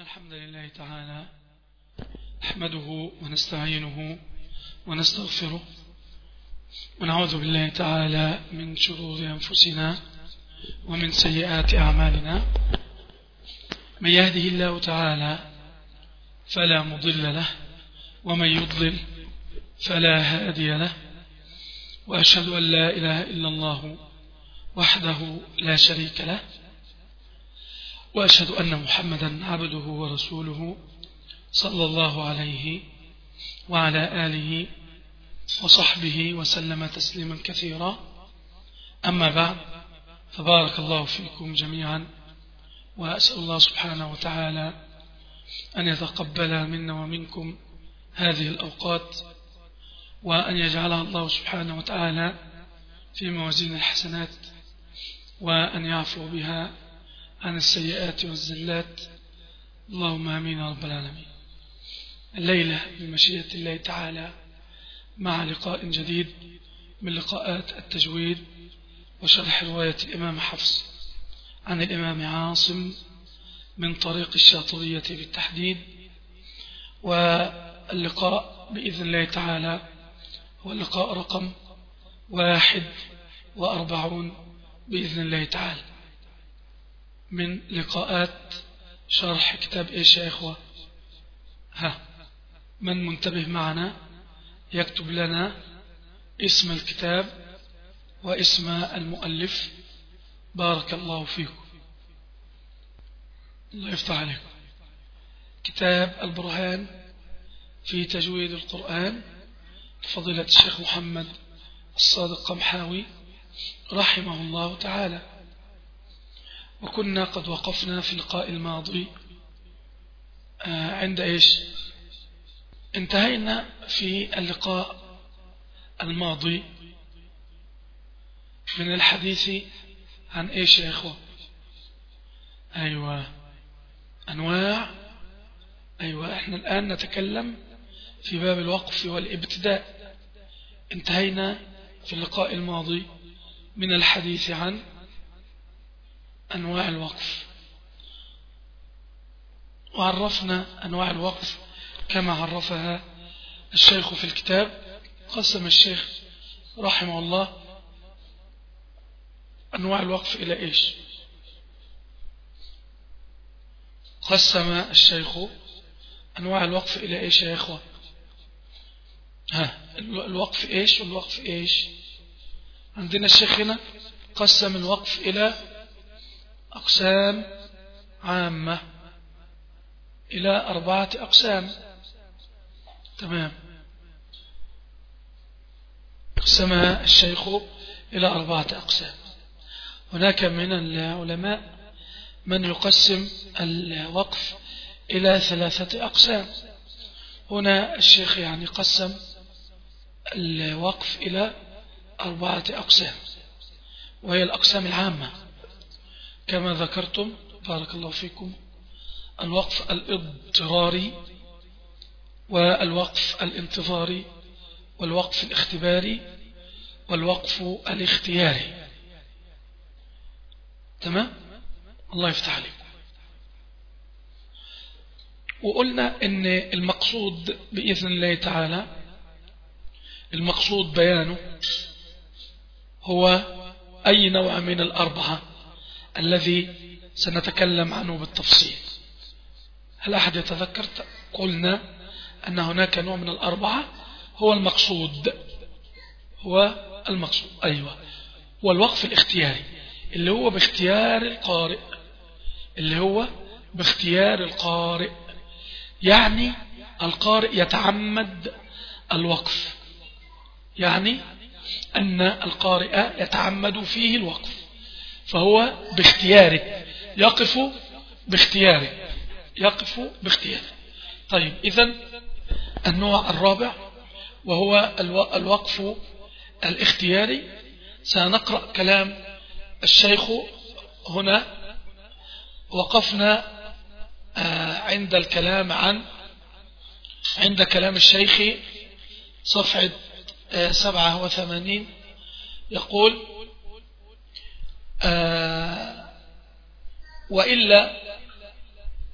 الحمد لله تعالى نحمده ونستعينه ونستغفره ونعوذ بالله تعالى من شرور أنفسنا ومن سيئات أعمالنا من يهده الله تعالى فلا مضل له ومن يضلل فلا هادي له وأشهد أن لا إله إلا الله وحده لا شريك له وأشهد أن محمدا عبده ورسوله صلى الله عليه وعلى آله وصحبه وسلم تسليما كثيرا أما بعد فبارك الله فيكم جميعا وأسأل الله سبحانه وتعالى أن يتقبل منا ومنكم هذه الأوقات وأن يجعلها الله سبحانه وتعالى في موازين الحسنات وأن يعفو بها عن السيئات والزلات اللهم آمين يا رب العالمين الليلة بمشيئة الله تعالى مع لقاء جديد من لقاءات التجويد وشرح رواية الإمام حفص عن الإمام عاصم من طريق الشاطبية بالتحديد واللقاء بإذن الله تعالى هو اللقاء رقم واحد وأربعون بإذن الله تعالى من لقاءات شرح كتاب إيش يا إخوة ها من منتبه معنا يكتب لنا اسم الكتاب واسم المؤلف بارك الله فيكم الله يفتح عليكم كتاب البرهان في تجويد القرآن فضيلة الشيخ محمد الصادق قمحاوي رحمه الله تعالى وكنا قد وقفنا في اللقاء الماضي عند إيش انتهينا في اللقاء الماضي من الحديث عن إيش يا إخوة أيوة أنواع أيوة إحنا الآن نتكلم في باب الوقف والابتداء انتهينا في اللقاء الماضي من الحديث عن أنواع الوقف وعرفنا أنواع الوقف كما عرفها الشيخ في الكتاب قسم الشيخ رحمه الله أنواع الوقف إلى إيش قسم الشيخ أنواع الوقف إلى إيش يا إخوة ها الوقف إيش والوقف إيش عندنا الشيخ هنا قسم الوقف إلى أقسام عامة إلى أربعة أقسام تمام قسمها الشيخ إلى أربعة أقسام هناك من العلماء من يقسم الوقف إلى ثلاثة أقسام هنا الشيخ يعني قسم الوقف إلى أربعة أقسام وهي الأقسام العامة كما ذكرتم بارك الله فيكم الوقف الاضطراري والوقف الانتظاري والوقف الاختباري والوقف الاختياري تمام الله يفتح عليكم وقلنا ان المقصود بإذن الله تعالى المقصود بيانه هو أي نوع من الأربعة الذي سنتكلم عنه بالتفصيل هل أحد يتذكر قلنا أن هناك نوع من الأربعة هو المقصود هو المقصود أيوة والوقف الاختياري اللي هو باختيار القارئ اللي هو باختيار القارئ يعني القارئ يتعمد الوقف يعني أن القارئ يتعمد فيه الوقف فهو باختياره يقف باختياره يقف باختياره طيب إذا النوع الرابع وهو الوقف الاختياري سنقرأ كلام الشيخ هنا وقفنا عند الكلام عن عند كلام الشيخ صفحة سبعة وثمانين يقول وإلا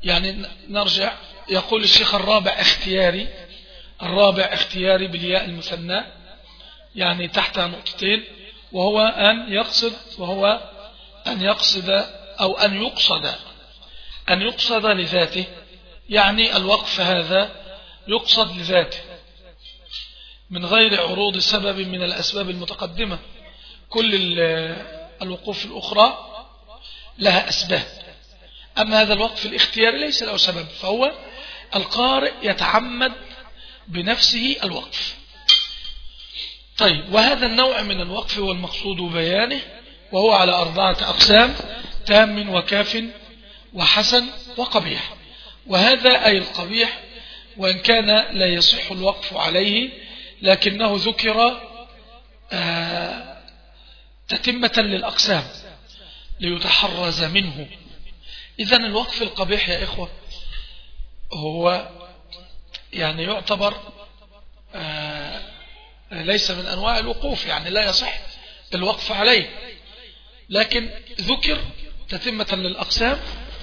يعني نرجع يقول الشيخ الرابع اختياري الرابع اختياري بالياء المثنى يعني تحت نقطتين وهو أن يقصد وهو أن يقصد أو أن يقصد أن يقصد لذاته يعني الوقف هذا يقصد لذاته من غير عروض سبب من الأسباب المتقدمة كل الوقوف الأخرى لها أسباب أما هذا الوقف الاختياري ليس له سبب فهو القارئ يتعمد بنفسه الوقف طيب وهذا النوع من الوقف هو المقصود بيانه وهو على أربعة أقسام تام وكاف وحسن وقبيح وهذا أي القبيح وإن كان لا يصح الوقف عليه لكنه ذكر آه تتمة للأقسام ليتحرز منه إذا الوقف القبيح يا إخوة هو يعني يعتبر آه ليس من أنواع الوقوف يعني لا يصح الوقف عليه لكن ذكر تتمة للأقسام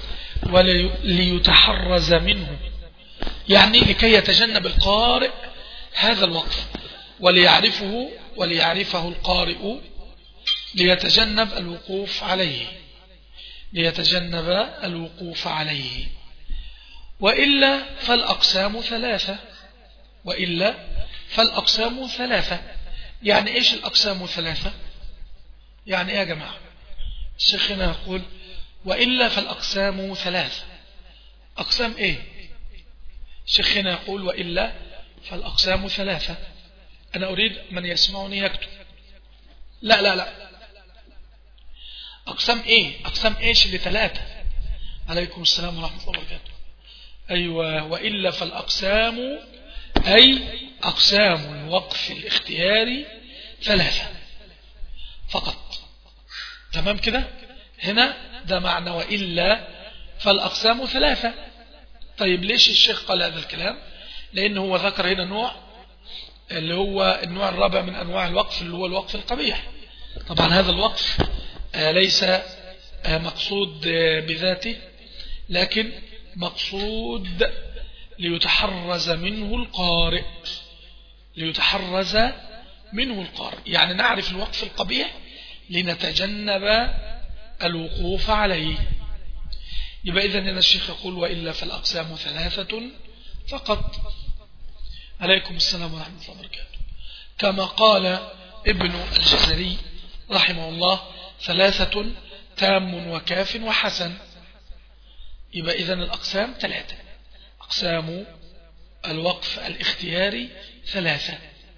وليتحرز منه يعني لكي يتجنب القارئ هذا الوقف وليعرفه وليعرفه القارئ ليتجنب الوقوف عليه ليتجنب الوقوف عليه وإلا فالأقسام ثلاثة وإلا فالأقسام ثلاثة يعني إيش الأقسام ثلاثة يعني إيه يا جماعة الشيخنا يقول وإلا فالأقسام ثلاثة أقسام إيه شيخنا يقول وإلا فالأقسام ثلاثة أنا أريد من يسمعني يكتب لا لا لا أقسام إيه أقسام إيش اللي ثلاثة عليكم السلام ورحمة الله وبركاته أيوة وإلا فالأقسام أي أقسام الوقف الاختياري ثلاثة فقط تمام كده هنا ده معنى وإلا فالأقسام ثلاثة طيب ليش الشيخ قال هذا الكلام لأنه هو ذكر هنا نوع اللي هو النوع الرابع من أنواع الوقف اللي هو الوقف القبيح طبعا هذا الوقف آه، ليس آه، مقصود آه، بذاته لكن مقصود ليتحرز منه القارئ ليتحرز منه القارئ يعني نعرف الوقف القبيح لنتجنب الوقوف عليه يبقى إذن هنا الشيخ يقول وإلا فالأقسام ثلاثة فقط عليكم السلام ورحمة الله وبركاته كما قال ابن الجزري رحمه الله ثلاثة تام وكاف وحسن يبقى إذن الأقسام ثلاثة أقسام الوقف الاختياري ثلاثة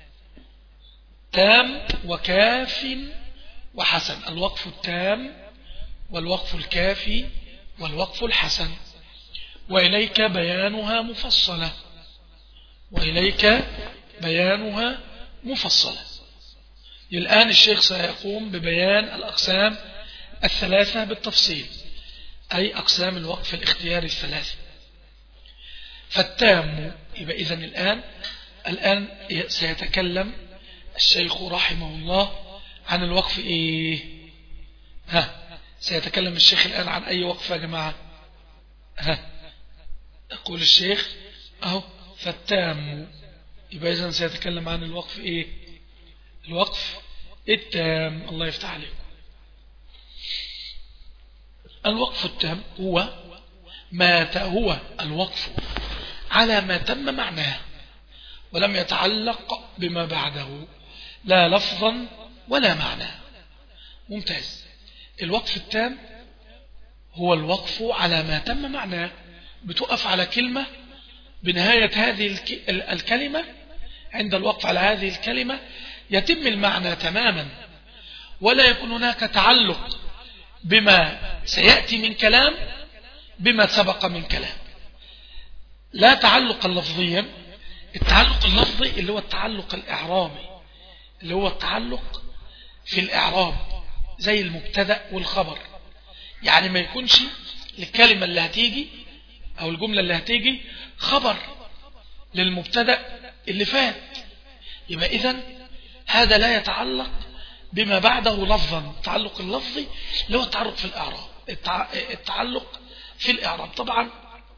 تام وكاف وحسن الوقف التام والوقف الكافي والوقف الحسن وإليك بيانها مفصلة وإليك بيانها مفصلة الآن الشيخ سيقوم ببيان الأقسام الثلاثة بالتفصيل أي أقسام الوقف الاختياري الثلاثة فالتام يبقى إذن الآن الآن سيتكلم الشيخ رحمه الله عن الوقف إيه ها سيتكلم الشيخ الآن عن أي وقف يا جماعة ها يقول الشيخ أهو فالتام يبقى إذن سيتكلم عن الوقف إيه الوقف التام الله يفتح عليكم الوقف التام هو ما هو الوقف على ما تم معناه ولم يتعلق بما بعده لا لفظا ولا معنى ممتاز الوقف التام هو الوقف على ما تم معناه بتقف على كلمة بنهاية هذه الكلمة عند الوقف على هذه الكلمة يتم المعنى تماما ولا يكون هناك تعلق بما سيأتي من كلام بما سبق من كلام لا تعلق لفظيا التعلق اللفظي اللي هو التعلق الإعرابي اللي هو التعلق في الإعراب زي المبتدا والخبر يعني ما يكونش الكلمة اللي هتيجي أو الجملة اللي هتيجي خبر للمبتدا اللي فات يبقى إذن هذا لا يتعلق بما بعده لفظا التعلق اللفظي اللي هو التعلق في الإعراب التعلق في الإعراب طبعا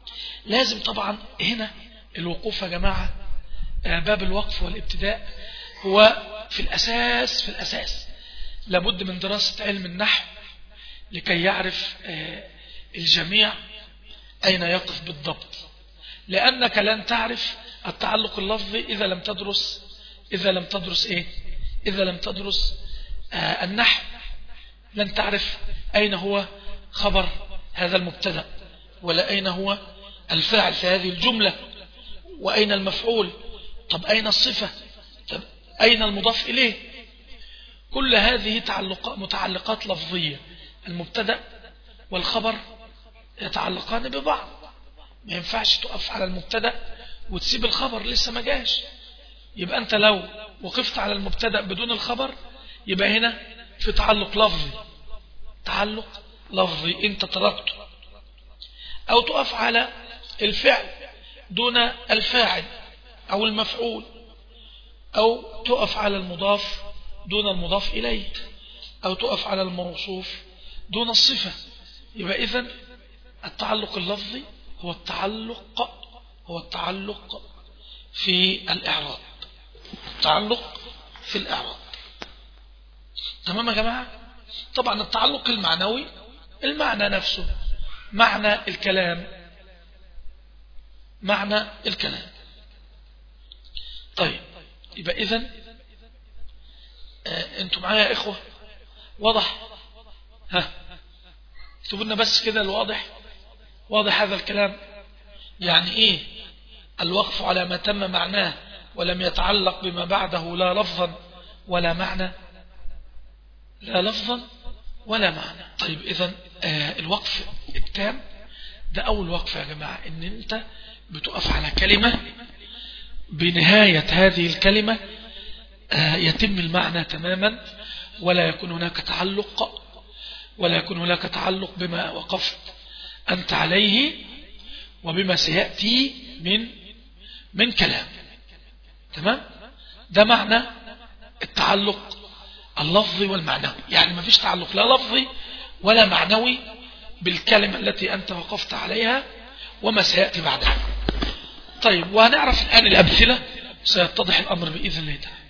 لازم طبعا هنا الوقوف يا جماعة آه، باب الوقف والابتداء هو في الأساس في الأساس لابد من دراسة علم النحو لكي يعرف آه، الجميع أين يقف بالضبط لأنك لن تعرف التعلق اللفظي إذا لم تدرس إذا لم تدرس إيه إذا لم تدرس آه، النحو لن تعرف أين هو خبر هذا المبتدا ولا أين هو الفاعل في هذه الجملة وأين المفعول طب أين الصفة طب أين المضاف إليه كل هذه متعلقات لفظية المبتدا والخبر يتعلقان ببعض ما ينفعش تقف على المبتدا وتسيب الخبر لسه ما جاش يبقى أنت لو وقفت على المبتدا بدون الخبر يبقى هنا في تعلق لفظي تعلق لفظي انت تركته او تقف على الفعل دون الفاعل او المفعول او تقف على المضاف دون المضاف اليه او تقف على الموصوف دون الصفة يبقى اذا التعلق اللفظي هو التعلق هو التعلق في الإعراب التعلق في الإعراب تمام يا جماعة طبعا التعلق المعنوي المعنى نفسه معنى الكلام معنى الكلام طيب يبقى إذن آه انتم معايا يا إخوة واضح ها اكتبوا لنا بس كده الواضح واضح هذا الكلام يعني ايه الوقف على ما تم معناه ولم يتعلق بما بعده لا لفظا ولا معنى لا لفظا ولا معنى طيب إذا آه الوقف التام ده أول وقف يا جماعة إن أنت بتقف على كلمة بنهاية هذه الكلمة آه يتم المعنى تماما ولا يكون هناك تعلق ولا يكون هناك تعلق بما وقفت أنت عليه وبما سيأتي من من كلام تمام ده معنى التعلق اللفظي والمعنوي يعني ما فيش تعلق لا لفظي ولا معنوي بالكلمة التي أنت وقفت عليها وما سيأتي بعدها طيب وهنعرف الآن الأمثلة سيتضح الأمر بإذن الله تعالى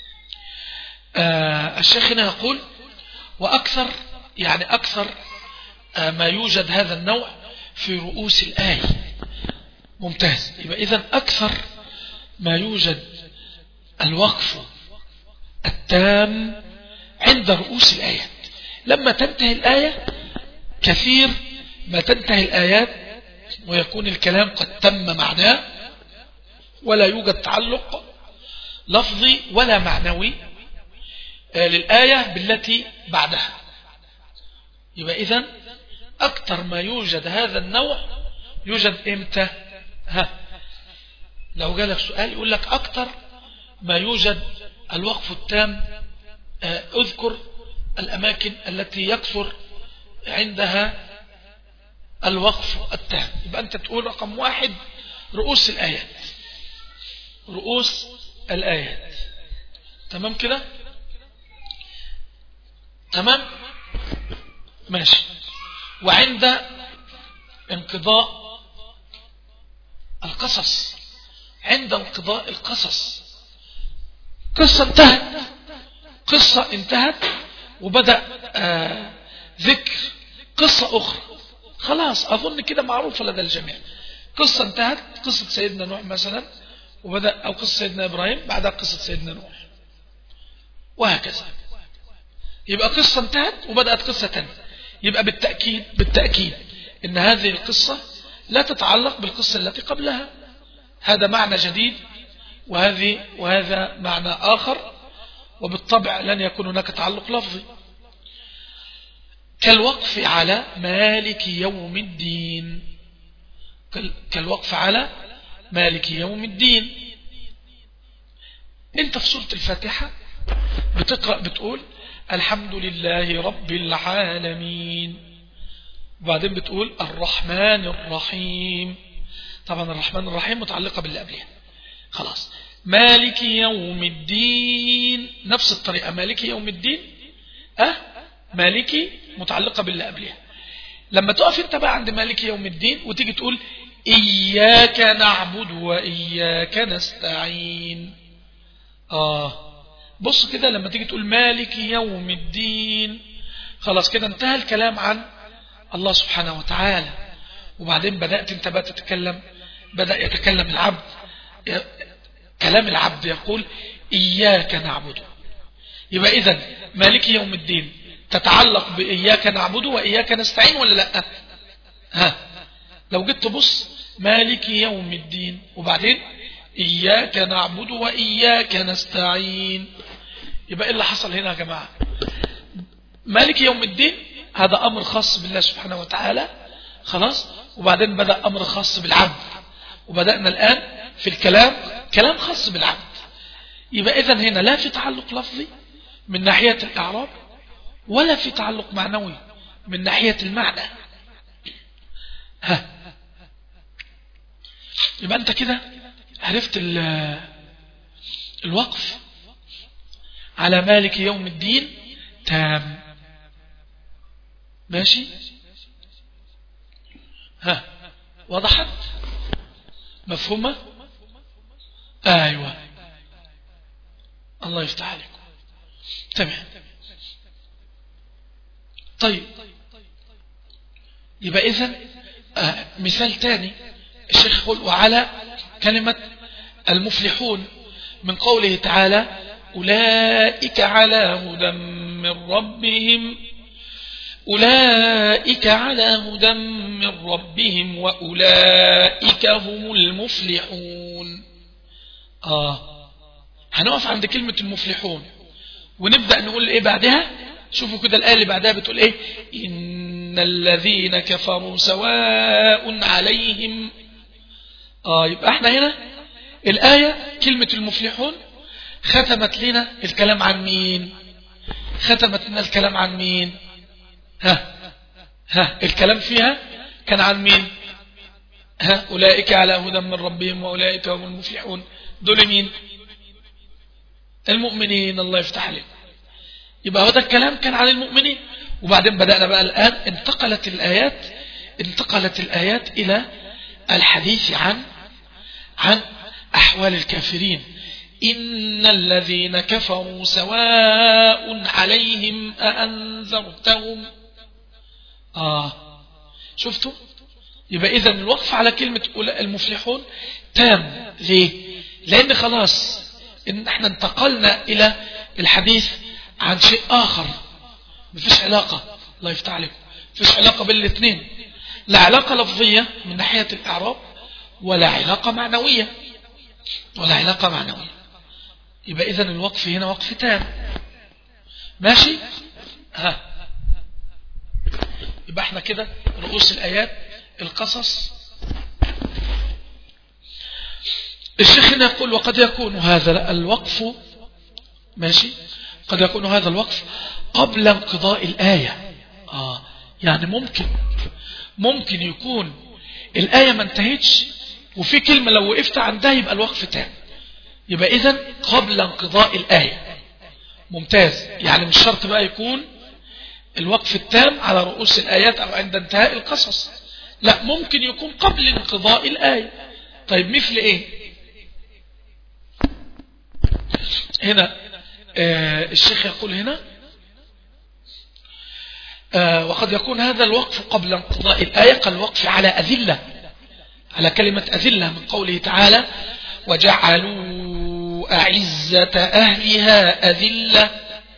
آه الشيخ هنا يقول وأكثر يعني أكثر آه ما يوجد هذا النوع في رؤوس الآية ممتاز يبقى إذن أكثر ما يوجد الوقف التام عند رؤوس الآيات لما تنتهي الآية كثير ما تنتهي الآيات ويكون الكلام قد تم معناه ولا يوجد تعلق لفظي ولا معنوي آه، للآية بالتي بعدها يبقى إذن أكثر ما يوجد هذا النوع يوجد إمتى ها لو جالك سؤال يقول لك أكثر ما يوجد الوقف التام آه، اذكر الأماكن التي يكثر عندها الوقف التام يبقى أنت تقول رقم واحد رؤوس الآيات رؤوس الآيات تمام كده تمام ماشي وعند انقضاء القصص عند انقضاء القصص قصة انتهت قصة انتهت وبدأ آه ذكر قصة أخرى خلاص أظن كده معروفة لدى الجميع قصة انتهت قصة سيدنا نوح مثلا وبدأ أو قصة سيدنا إبراهيم بعدها قصة سيدنا نوح وهكذا يبقى قصة انتهت وبدأت قصة تانية يبقى بالتأكيد بالتأكيد إن هذه القصة لا تتعلق بالقصة التي قبلها هذا معنى جديد وهذه وهذا معنى آخر وبالطبع لن يكون هناك تعلق لفظي كالوقف على مالك يوم الدين كالوقف على مالك يوم الدين انت في سورة الفاتحة بتقرأ بتقول الحمد لله رب العالمين وبعدين بتقول الرحمن الرحيم طبعا الرحمن الرحيم متعلقة باللي قبلها خلاص مالك يوم الدين نفس الطريقة مالك يوم الدين أه مالكي متعلقة باللي قبلها لما تقف انت بقى عند مالك يوم الدين وتيجي تقول إياك نعبد وإياك نستعين آه بص كده لما تيجي تقول مالك يوم الدين خلاص كده انتهى الكلام عن الله سبحانه وتعالى وبعدين بدأت انت بقى تتكلم بدأ يتكلم العبد كلام العبد يقول إياك نعبد يبقى إذن مالك يوم الدين تتعلق بإياك نعبد وإياك نستعين ولا لا ها لو جيت تبص مالك يوم الدين وبعدين إياك نعبد وإياك نستعين يبقى إيه اللي حصل هنا يا جماعة مالك يوم الدين هذا أمر خاص بالله سبحانه وتعالى خلاص وبعدين بدأ أمر خاص بالعبد وبدأنا الآن في الكلام كلام خاص بالعبد يبقى إذن هنا لا في تعلق لفظي من ناحية الإعراب ولا في تعلق معنوي من ناحية المعنى ها يبقى أنت كده عرفت الوقف على مالك يوم الدين تام ماشي ها وضحت مفهومة ايوه الله يفتح عليكم تمام طيب يبقى اذا آه مثال تاني الشيخ يقول وعلى كلمة المفلحون من قوله تعالى أولئك على هدى من ربهم أولئك على هدى من ربهم وأولئك هم المفلحون آه هنقف عند كلمة المفلحون ونبدأ نقول إيه بعدها شوفوا كده الآية اللي بعدها بتقول إيه إن الذين كفروا سواء عليهم آه يبقى احنا هنا الآية كلمة المفلحون ختمت لنا الكلام عن مين ختمت لنا الكلام عن مين ها ها الكلام فيها كان عن مين ها أولئك على هدى من ربهم وأولئك هم المفلحون دول مين المؤمنين الله يفتح عليهم يبقى هذا الكلام كان عن المؤمنين وبعدين بدأنا بقى الآن انتقلت الآيات انتقلت الآيات إلى الحديث عن عن أحوال الكافرين إن الذين كفروا سواء عليهم أأنذرتهم آه شفتوا يبقى إذا الوقف على كلمة المفلحون تام ليه لأن خلاص إن احنا انتقلنا إلى الحديث عن شيء آخر مفيش علاقة الله يفتح عليكم مفيش علاقة بين الاثنين لا علاقة لفظية من ناحية الإعراب ولا علاقة معنوية ولا علاقة معنوية يبقى إذا الوقف هنا وقف تام ماشي ها يبقى احنا كده رؤوس الآيات القصص الشيخ هنا يقول وقد يكون هذا الوقف ماشي قد يكون هذا الوقف قبل انقضاء الآية آه يعني ممكن ممكن يكون الآية ما انتهتش وفي كلمة لو وقفت عندها يبقى الوقف تام يبقى إذن قبل انقضاء الآية ممتاز يعني مش شرط بقى يكون الوقف التام على رؤوس الآيات أو عند انتهاء القصص لا ممكن يكون قبل انقضاء الآية طيب مثل إيه هنا آه الشيخ يقول هنا آه وقد يكون هذا الوقف قبل انقضاء الآية كالوقف على أذلة على كلمة أذلة من قوله تعالى وجعلوا أعزة أهلها أذلة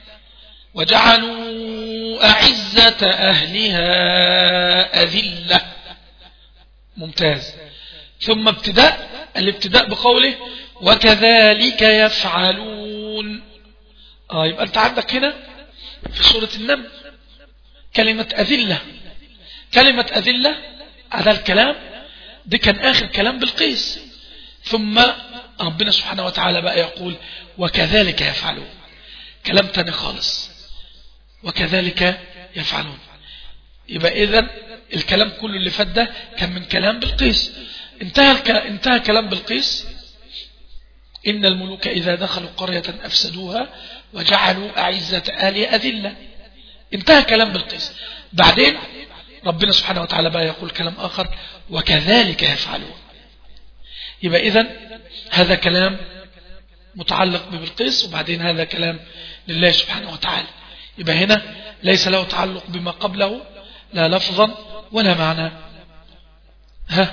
وجعلوا أعزة أهلها أذلة ممتاز ثم ابتداء الابتداء بقوله وكذلك يفعلون آه يبقى أنت عندك هنا في سورة النمل كلمة أذلة كلمة أذلة هذا الكلام ده كان آخر كلام بالقيس ثم ربنا سبحانه وتعالى بقى يقول وكذلك يفعلون كلام تاني خالص وكذلك يفعلون يبقى إذن الكلام كله اللي فات ده كان من كلام بالقيس انتهى, الك... انتهى كلام بالقيس إن الملوك إذا دخلوا قرية أفسدوها وجعلوا أعزة أهلها أذلة انتهى كلام بالقيس بعدين ربنا سبحانه وتعالى بقى يقول كلام آخر وكذلك يفعلون يبقى إذن هذا كلام متعلق ببلقيس وبعدين هذا كلام لله سبحانه وتعالى يبقى هنا ليس له تعلق بما قبله لا لفظا ولا معنى ها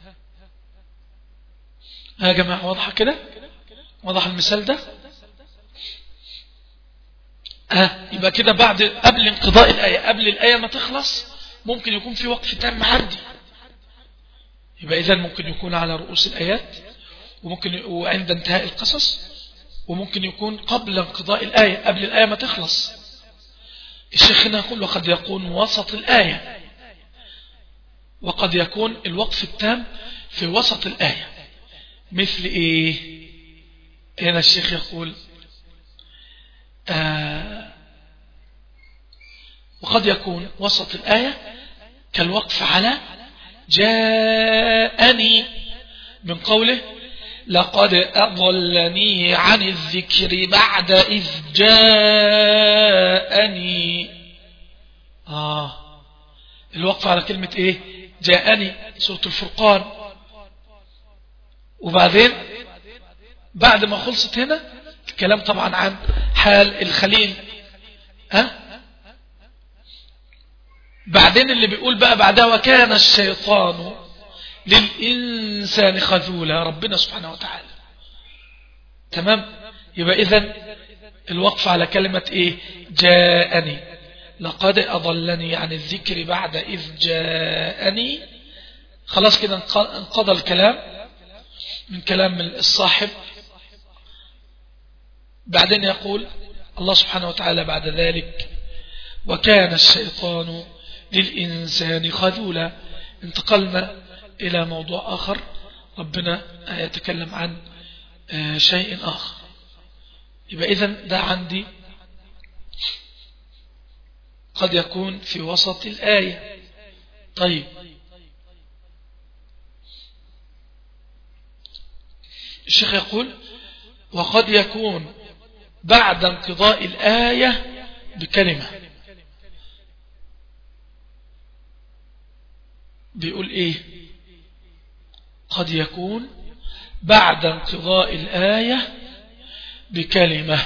ها يا جماعة واضحة كده واضح المثال ده ها يبقى كده بعد قبل انقضاء الآية قبل الآية ما تخلص ممكن يكون في وقف تام عندي يبقى إذا ممكن يكون على رؤوس الآيات وممكن وعند انتهاء القصص وممكن يكون قبل انقضاء الآية قبل الآية ما تخلص الشيخ هنا يقول وقد يكون وسط الآية وقد يكون الوقف التام في وسط الآية مثل إيه هنا الشيخ يقول آه وقد يكون وسط الآية كالوقف على جاءني من قوله لقد أضلني عن الذكر بعد إذ جاءني آه الوقف على كلمة إيه جاءني سورة الفرقان وبعدين بعد ما خلصت هنا الكلام طبعا عن حال الخليل ها بعدين اللي بيقول بقى بعدها وكان الشيطان للإنسان خذولا ربنا سبحانه وتعالى تمام يبقى إذن الوقف على كلمة إيه جاءني لقد أضلني عن الذكر بعد إذ جاءني خلاص كده انقضى الكلام من كلام الصاحب بعدين يقول الله سبحانه وتعالى بعد ذلك وكان الشيطان للإنسان خذولا انتقلنا إلى موضوع آخر ربنا يتكلم عن شيء آخر يبقى إذن ده عندي قد يكون في وسط الآية طيب الشيخ يقول وقد يكون بعد انقضاء الآية بكلمة بيقول ايه قد يكون بعد انقضاء الآية بكلمة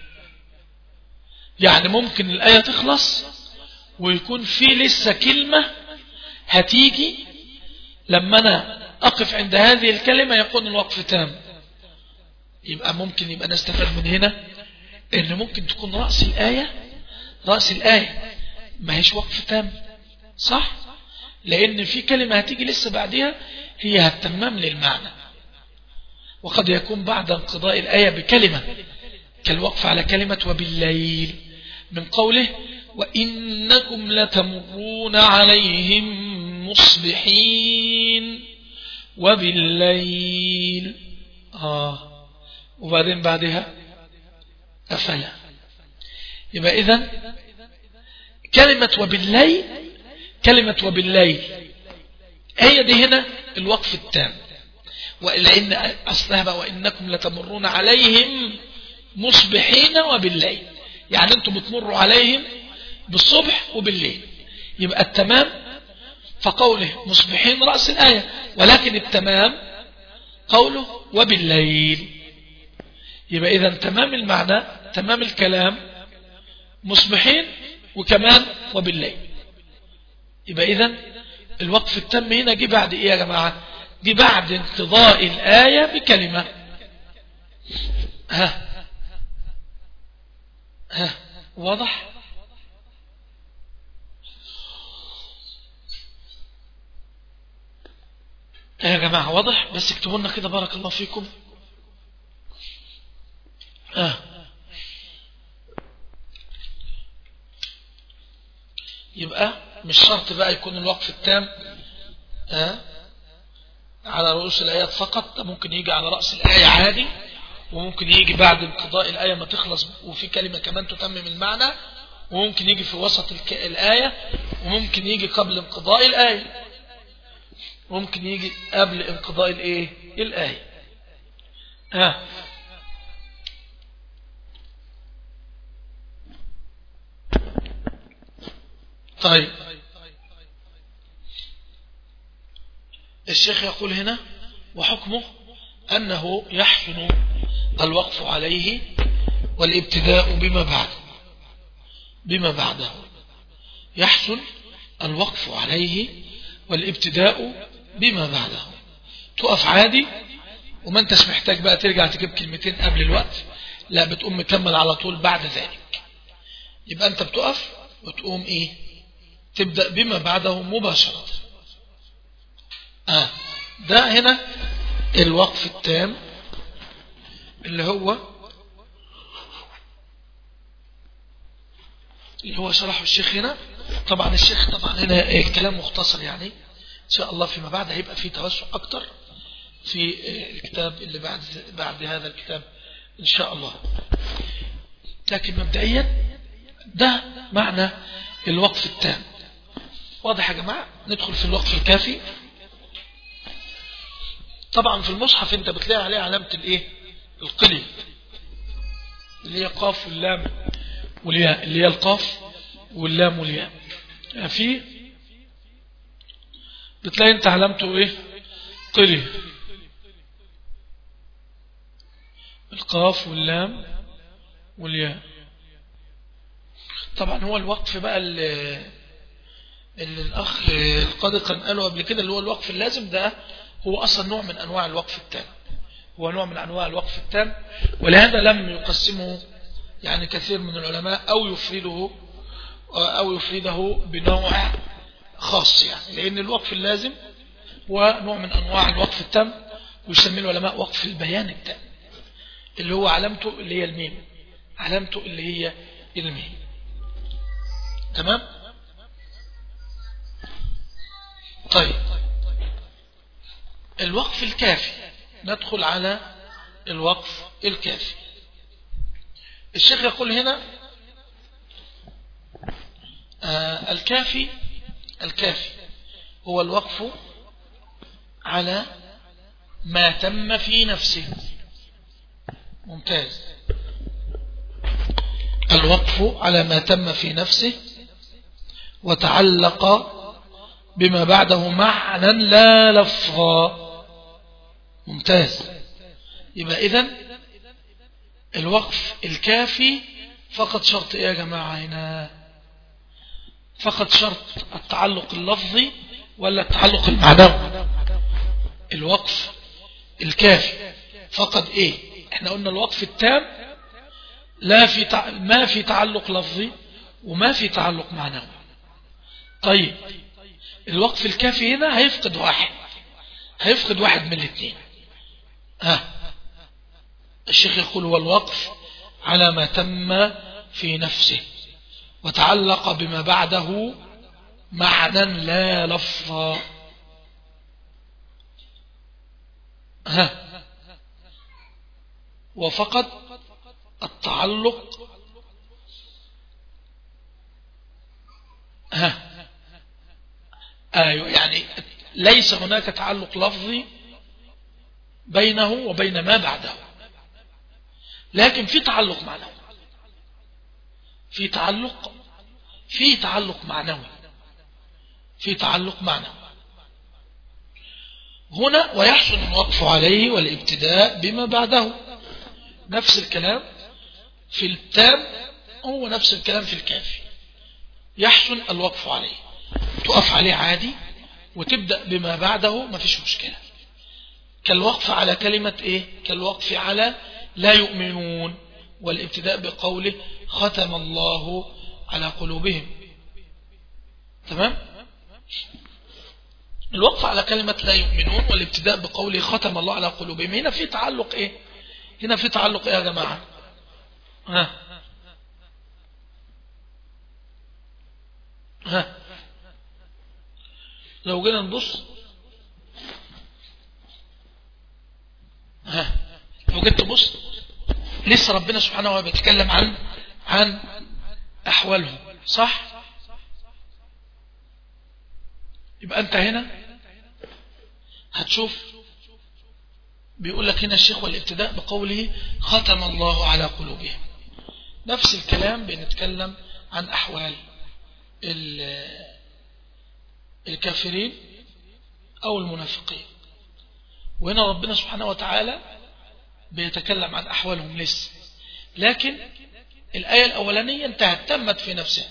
يعني ممكن الآية تخلص ويكون في لسه كلمة هتيجي لما أنا أقف عند هذه الكلمة يكون الوقف تام يبقى ممكن يبقى نستفاد من هنا ان ممكن تكون رأس الآية رأس الآية ما هيش وقف تام صح لأن في كلمة هتيجي لسه بعدها هي هتتمم للمعنى وقد يكون بعد انقضاء الآية بكلمة كالوقف على كلمة وبالليل من قوله وإنكم لتمرون عليهم مصبحين وبالليل آه وبعدين بعدها أفلا يبقى إذن كلمة وبالليل كلمة وبالليل هي دي هنا الوقف التام لأن أصلها بقى وإنكم لتمرون عليهم مصبحين وبالليل يعني أنتم بتمروا عليهم بالصبح وبالليل يبقى التمام فقوله مصبحين رأس الآية ولكن التمام قوله وبالليل يبقى إذا تمام المعنى تمام الكلام مصبحين وكمان وبالليل يبقى إذا الوقف التم هنا جه بعد إيه يا جماعة جه بعد انقضاء الآية بكلمة ها ها واضح يا جماعة واضح بس اكتبوا لنا كده بارك الله فيكم آه. يبقى مش شرط بقى يكون الوقف التام آه. على رؤوس الآيات فقط ممكن يجي على رأس الآية عادي وممكن يجي بعد انقضاء الآية ما تخلص وفي كلمة كمان تتمم المعنى وممكن يجي في وسط الآية وممكن يجي قبل انقضاء الآية ممكن يجي قبل انقضاء الايه الآية ها طيب الشيخ يقول هنا وحكمه أنه يحسن الوقف عليه والابتداء بما بعده بما بعده يحسن الوقف عليه والابتداء بما بعده تقف عادي وما انتش محتاج بقى ترجع تجيب كلمتين قبل الوقت لا بتقوم مكمل على طول بعد ذلك يبقى انت بتقف وتقوم ايه تبدأ بما بعده مباشرة آه ده هنا الوقف التام اللي هو اللي هو شرحه الشيخ هنا طبعا الشيخ طبعا هنا الكلام مختصر يعني ان شاء الله فيما بعد هيبقى فيه توسع اكتر في الكتاب اللي بعد بعد هذا الكتاب ان شاء الله لكن مبدئيا ده معنى الوقف التام واضح يا جماعة ندخل في الوقف الكافي طبعا في المصحف انت بتلاقي عليه علامة الايه القلي اللي هي قاف واللام والياء اللي هي القاف واللام والياء في بتلاقي انت علامته ايه قلي القاف واللام والياء طبعا هو الوقف بقى اللي, اللي الأخ القاضي كان قاله قبل كده اللي هو الوقف اللازم ده هو أصلا نوع من أنواع الوقف التام هو نوع من أنواع الوقف التام ولهذا لم يقسمه يعني كثير من العلماء أو يفرده أو يفرده بنوع خاص يعني لأن الوقف اللازم هو نوع من أنواع الوقف التام ويسميه العلماء وقف البيان التام اللي هو علامته اللي هي الميم علامته اللي هي الميم تمام طيب الوقف الكافي ندخل على الوقف الكافي الشيخ يقول هنا آه الكافي الكافي هو الوقف على ما تم في نفسه ممتاز الوقف على ما تم في نفسه وتعلق بما بعده معنى لا لفظا ممتاز يبقى إذن الوقف الكافي فقط شرط إيه يا جماعة هنا فقط شرط التعلق اللفظي ولا التعلق المعنوي الوقف الكافي فقط إيه احنا قلنا الوقف التام لا في تع... ما في تعلق لفظي وما في تعلق معنوي طيب الوقف الكافي هنا هيفقد واحد هيفقد واحد من الاثنين ها الشيخ يقول هو الوقف على ما تم في نفسه وتعلق بما بعده معنى لا لفظا ها وفقد التعلق ها ايوه يعني ليس هناك تعلق لفظي بينه وبين ما بعده لكن في تعلق معنوي في تعلق في تعلق معنوي في تعلق معنوي هنا ويحسن الوقف عليه والابتداء بما بعده نفس الكلام في التام هو نفس الكلام في الكافي يحسن الوقف عليه تقف عليه عادي وتبدأ بما بعده ما فيش مشكلة كالوقف على كلمة ايه كالوقف على لا يؤمنون والابتداء بقوله ختم الله على قلوبهم تمام الوقف على كلمة لا يؤمنون والابتداء بقوله ختم الله على قلوبهم هنا في تعلق ايه هنا في تعلق ايه يا جماعة ها ها لو جينا نبص ها لو جيت تبص لسه ربنا سبحانه وتعالى بيتكلم عن عن احوالهم صح يبقى انت هنا هتشوف بيقول لك هنا الشيخ والابتداء بقوله ختم الله على قلوبهم نفس الكلام بنتكلم عن أحوال الكافرين أو المنافقين وهنا ربنا سبحانه وتعالى بيتكلم عن أحوالهم لسه لكن الآية الأولانية انتهت تمت في نفسها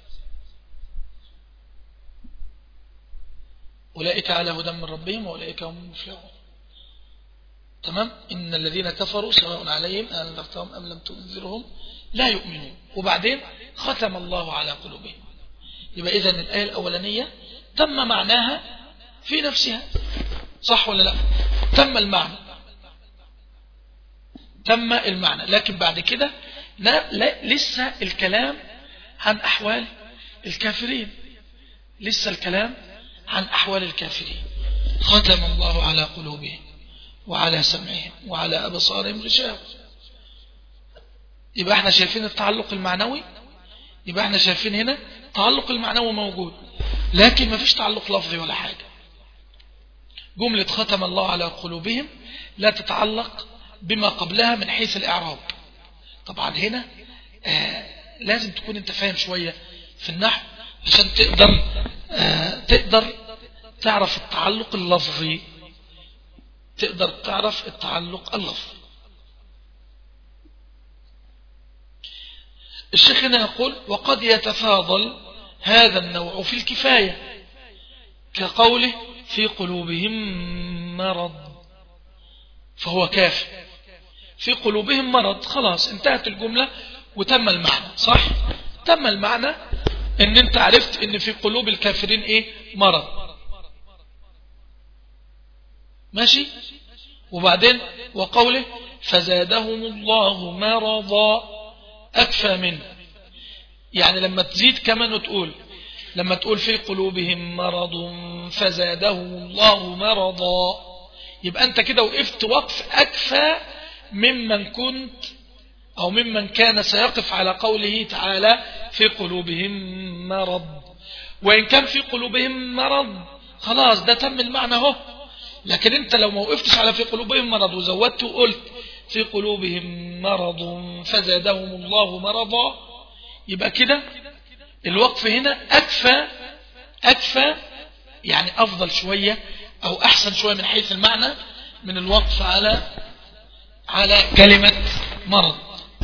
أولئك على هدى من ربهم وأولئك هم المفلحون تمام إن الذين كفروا سواء عليهم أنذرتهم أم لم تنذرهم لا يؤمنون وبعدين ختم الله على قلوبهم يبقى إذن الآية الأولانية تم معناها في نفسها صح ولا لا تم المعنى تم المعنى لكن بعد كده لا, لا لسه الكلام عن أحوال الكافرين لسه الكلام عن أحوال الكافرين ختم الله على قلوبهم وعلى سمعهم وعلى أبصارهم غشاوة يبقى احنا شايفين التعلق المعنوي يبقى احنا شايفين هنا التعلق المعنوي موجود لكن ما فيش تعلق لفظي ولا حاجة جملة ختم الله على قلوبهم لا تتعلق بما قبلها من حيث الإعراب طبعا هنا آه لازم تكون انت فاهم شوية في النحو عشان تقدر آه تقدر تعرف التعلق اللفظي تقدر تعرف التعلق اللفظي الشيخ هنا يقول وقد يتفاضل هذا النوع في الكفاية كقوله في قلوبهم مرض فهو كافي في قلوبهم مرض خلاص انتهت الجملة وتم المعنى صح تم المعنى ان انت عرفت ان في قلوب الكافرين ايه مرض ماشي وبعدين وقوله فزادهم الله مرضا أكفى منه يعني لما تزيد كمان وتقول لما تقول في قلوبهم مرض فزادهم الله مرضا يبقى أنت كده وقفت وقف أكفى ممن كنت أو ممن كان سيقف على قوله تعالى في قلوبهم مرض وإن كان في قلوبهم مرض خلاص ده تم المعنى هو لكن انت لو ما وقفتش على في قلوبهم مرض وزودت وقلت في قلوبهم مرض فزادهم الله مرضا يبقى كده الوقف هنا أكفى أكفى يعني أفضل شوية أو أحسن شوية من حيث المعنى من الوقف على على كلمة مرض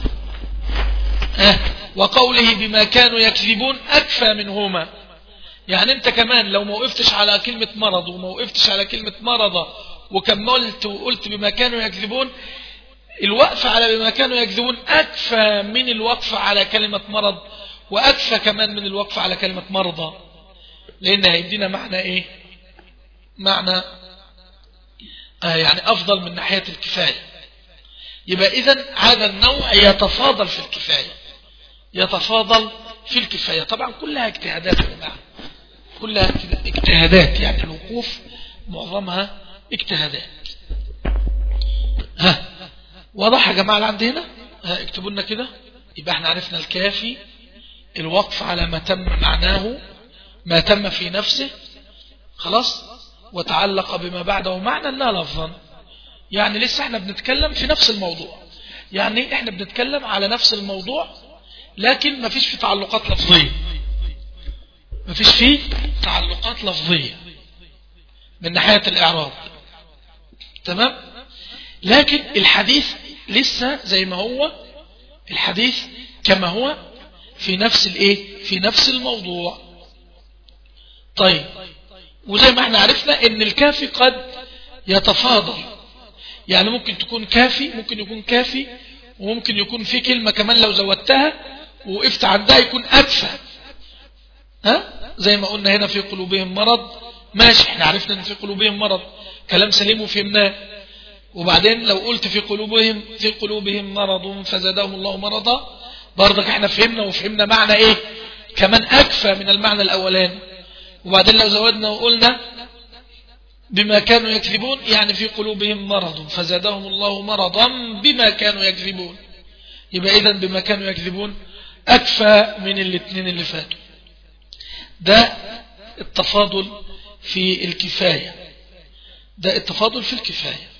أه وقوله بما كانوا يكذبون أكفى منهما يعني انت كمان لو ما وقفتش على كلمة مرض وما وقفتش على كلمة مرض وكملت وقلت بما كانوا يكذبون الوقف على بما كانوا يكذبون أكفى من الوقف على كلمة مرض وأكفى كمان من الوقف على كلمة مرضى لأن هيدينا معنى إيه معنى آه يعني أفضل من ناحية الكفاية يبقى إذن هذا النوع يتفاضل في الكفاية يتفاضل في الكفاية طبعا كلها اجتهادات يا جماعه كلها اجتهادات يعني الوقوف معظمها اجتهادات ها واضح يا جماعة اللي عندي هنا ها اكتبوا لنا كده يبقى احنا عرفنا الكافي الوقف على ما تم معناه ما تم في نفسه خلاص وتعلق بما بعده معنى لا لفظا يعني لسه احنا بنتكلم في نفس الموضوع يعني احنا بنتكلم على نفس الموضوع لكن ما فيش في تعلقات لفظية ما فيش فيه تعلقات لفظية من ناحية الإعراب تمام لكن الحديث لسه زي ما هو الحديث كما هو في نفس الايه في نفس الموضوع طيب وزي ما احنا عرفنا ان الكافي قد يتفاضل يعني ممكن تكون كافي ممكن يكون كافي وممكن يكون في كلمة كمان لو زودتها وقفت عندها يكون أكفى ها زي ما قلنا هنا في قلوبهم مرض ماشي احنا عرفنا ان في قلوبهم مرض كلام سليم وفهمناه وبعدين لو قلت في قلوبهم في قلوبهم مرض فزادهم الله مرضا برضك احنا فهمنا وفهمنا معنى ايه كمان اكفى من المعنى الاولاني وبعدين لو زودنا وقلنا بما كانوا يكذبون يعني في قلوبهم مرض فزادهم الله مرضا بما كانوا يكذبون يبقى اذا بما كانوا يكذبون اكفى من الاثنين اللي فاتوا ده التفاضل في الكفاية ده التفاضل في الكفاية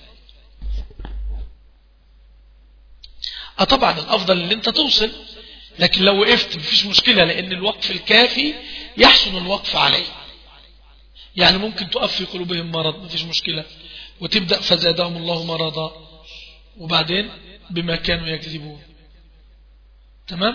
اه طبعا الافضل ان انت توصل لكن لو وقفت مفيش مشكلة لان الوقف الكافي يحسن الوقف عليه يعني ممكن تقف في قلوبهم مرض ما فيش مشكلة وتبدأ فزادهم الله مرضا وبعدين بما كانوا يكذبون تمام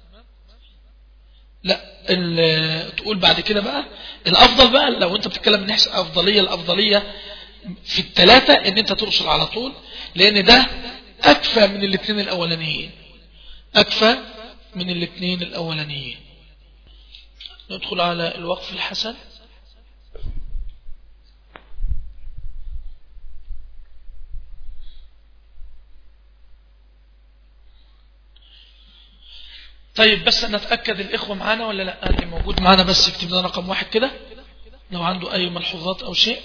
لا تقول بعد كده بقى الافضل بقى لو انت بتتكلم من حيث افضليه الافضليه في الثلاثه ان انت ترسل على طول لان ده اكفى من الاثنين الاولانيين اكفى من الاثنين الاولانيين ندخل على الوقف الحسن طيب بس نتأكد الإخوة معانا ولا لا اللي موجود معانا بس يكتب لنا رقم واحد كده لو عنده أي ملحوظات أو شيء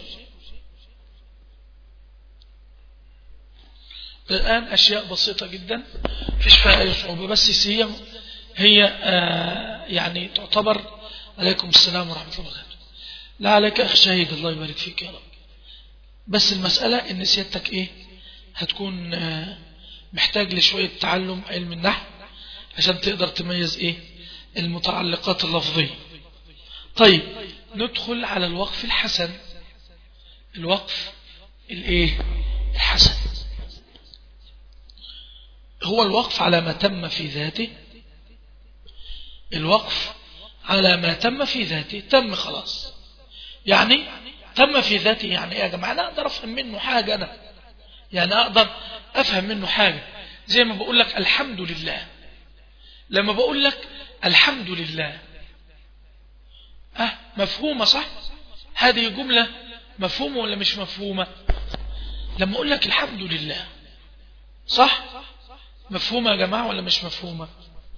الآن أشياء بسيطة جدا فيش فيها أي صعوبة بس هي هي آه يعني تعتبر عليكم السلام ورحمة الله وبركاته لا عليك أخ شهيد الله يبارك فيك يا رب بس المسألة إن سيادتك إيه هتكون آه محتاج لشوية تعلم علم النحو عشان تقدر تميز ايه المتعلقات اللفظية طيب ندخل على الوقف الحسن الوقف الايه الحسن هو الوقف على ما تم في ذاته الوقف على ما تم في ذاته تم خلاص يعني تم في ذاته يعني ايه يا جماعة أنا أقدر أفهم منه حاجة أنا يعني أقدر أفهم منه حاجة زي ما بقول لك الحمد لله لما بقول لك الحمد لله أه مفهومة صح هذه جملة مفهومة ولا مش مفهومة لما أقول لك الحمد لله صح مفهومة يا جماعة ولا مش مفهومة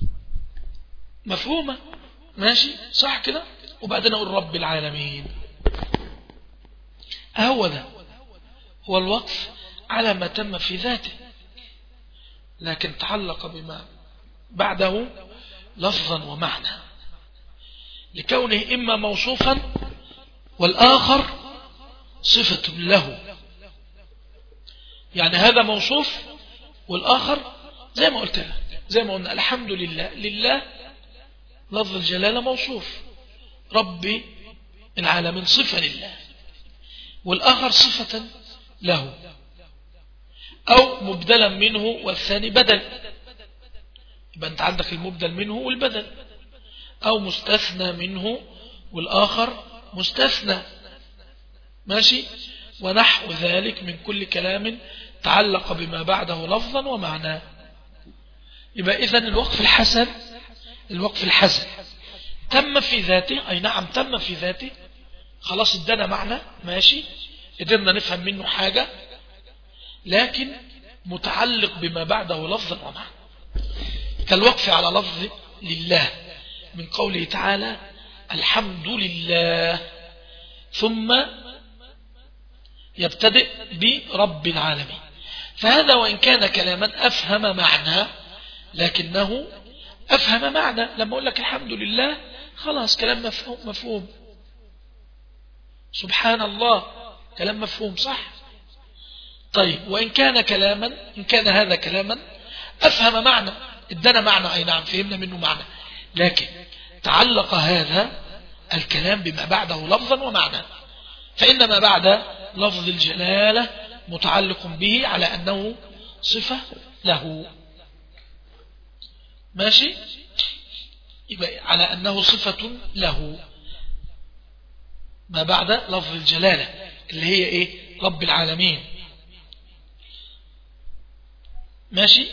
مفهومة ماشي صح كده وبعدين أقول رب العالمين هو ده هو الوقف على ما تم في ذاته لكن تعلق بما بعده لفظا ومعنى لكونه إما موصوفا والآخر صفة له يعني هذا موصوف والآخر زي ما قلت لك زي ما قلنا الحمد لله لله لفظ الجلالة موصوف ربي العالمين صفة لله والآخر صفة له أو مبدلا منه والثاني بدل يبقى أنت عندك المبدل منه والبدل أو مستثنى منه والآخر مستثنى ماشي ونحو ذلك من كل كلام تعلق بما بعده لفظا ومعناه يبقى إذن الوقف الحسن الوقف الحسن تم في ذاته أي نعم تم في ذاته خلاص ادانا معنى ماشي قدرنا نفهم منه حاجة لكن متعلق بما بعده لفظا ومعنى كالوقف على لفظ لله من قوله تعالى الحمد لله ثم يبتدئ برب العالمين فهذا وإن كان كلاما أفهم معنى لكنه أفهم معنى لما أقول لك الحمد لله خلاص كلام مفهوم, مفهوم سبحان الله كلام مفهوم صح طيب وإن كان كلاما إن كان هذا كلاما أفهم معنى ادانا معنى أي نعم فهمنا منه معنى لكن تعلق هذا الكلام بما بعده لفظا ومعنى فإن ما بعد لفظ الجلالة متعلق به على أنه صفة له ماشي يبقى على أنه صفة له ما بعد لفظ الجلالة اللي هي إيه رب العالمين ماشي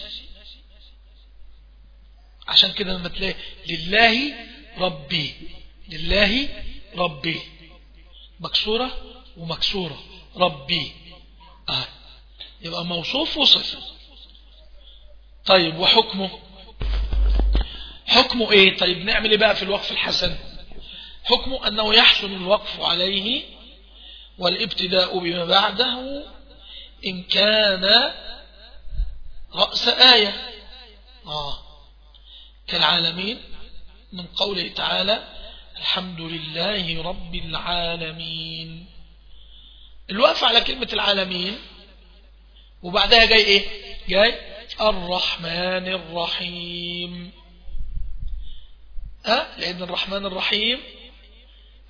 عشان كده لما تلاقي لله ربي لله ربي مكسورة ومكسورة ربي آه. يبقى موصوف وصف طيب وحكمه حكمه ايه طيب نعمل ايه بقى في الوقف الحسن حكمه انه يحسن الوقف عليه والابتداء بما بعده ان كان رأس آية آه كالعالمين من قوله تعالى الحمد لله رب العالمين الوقف على كلمة العالمين وبعدها جاي ايه جاي الرحمن الرحيم أه؟ لأن الرحمن الرحيم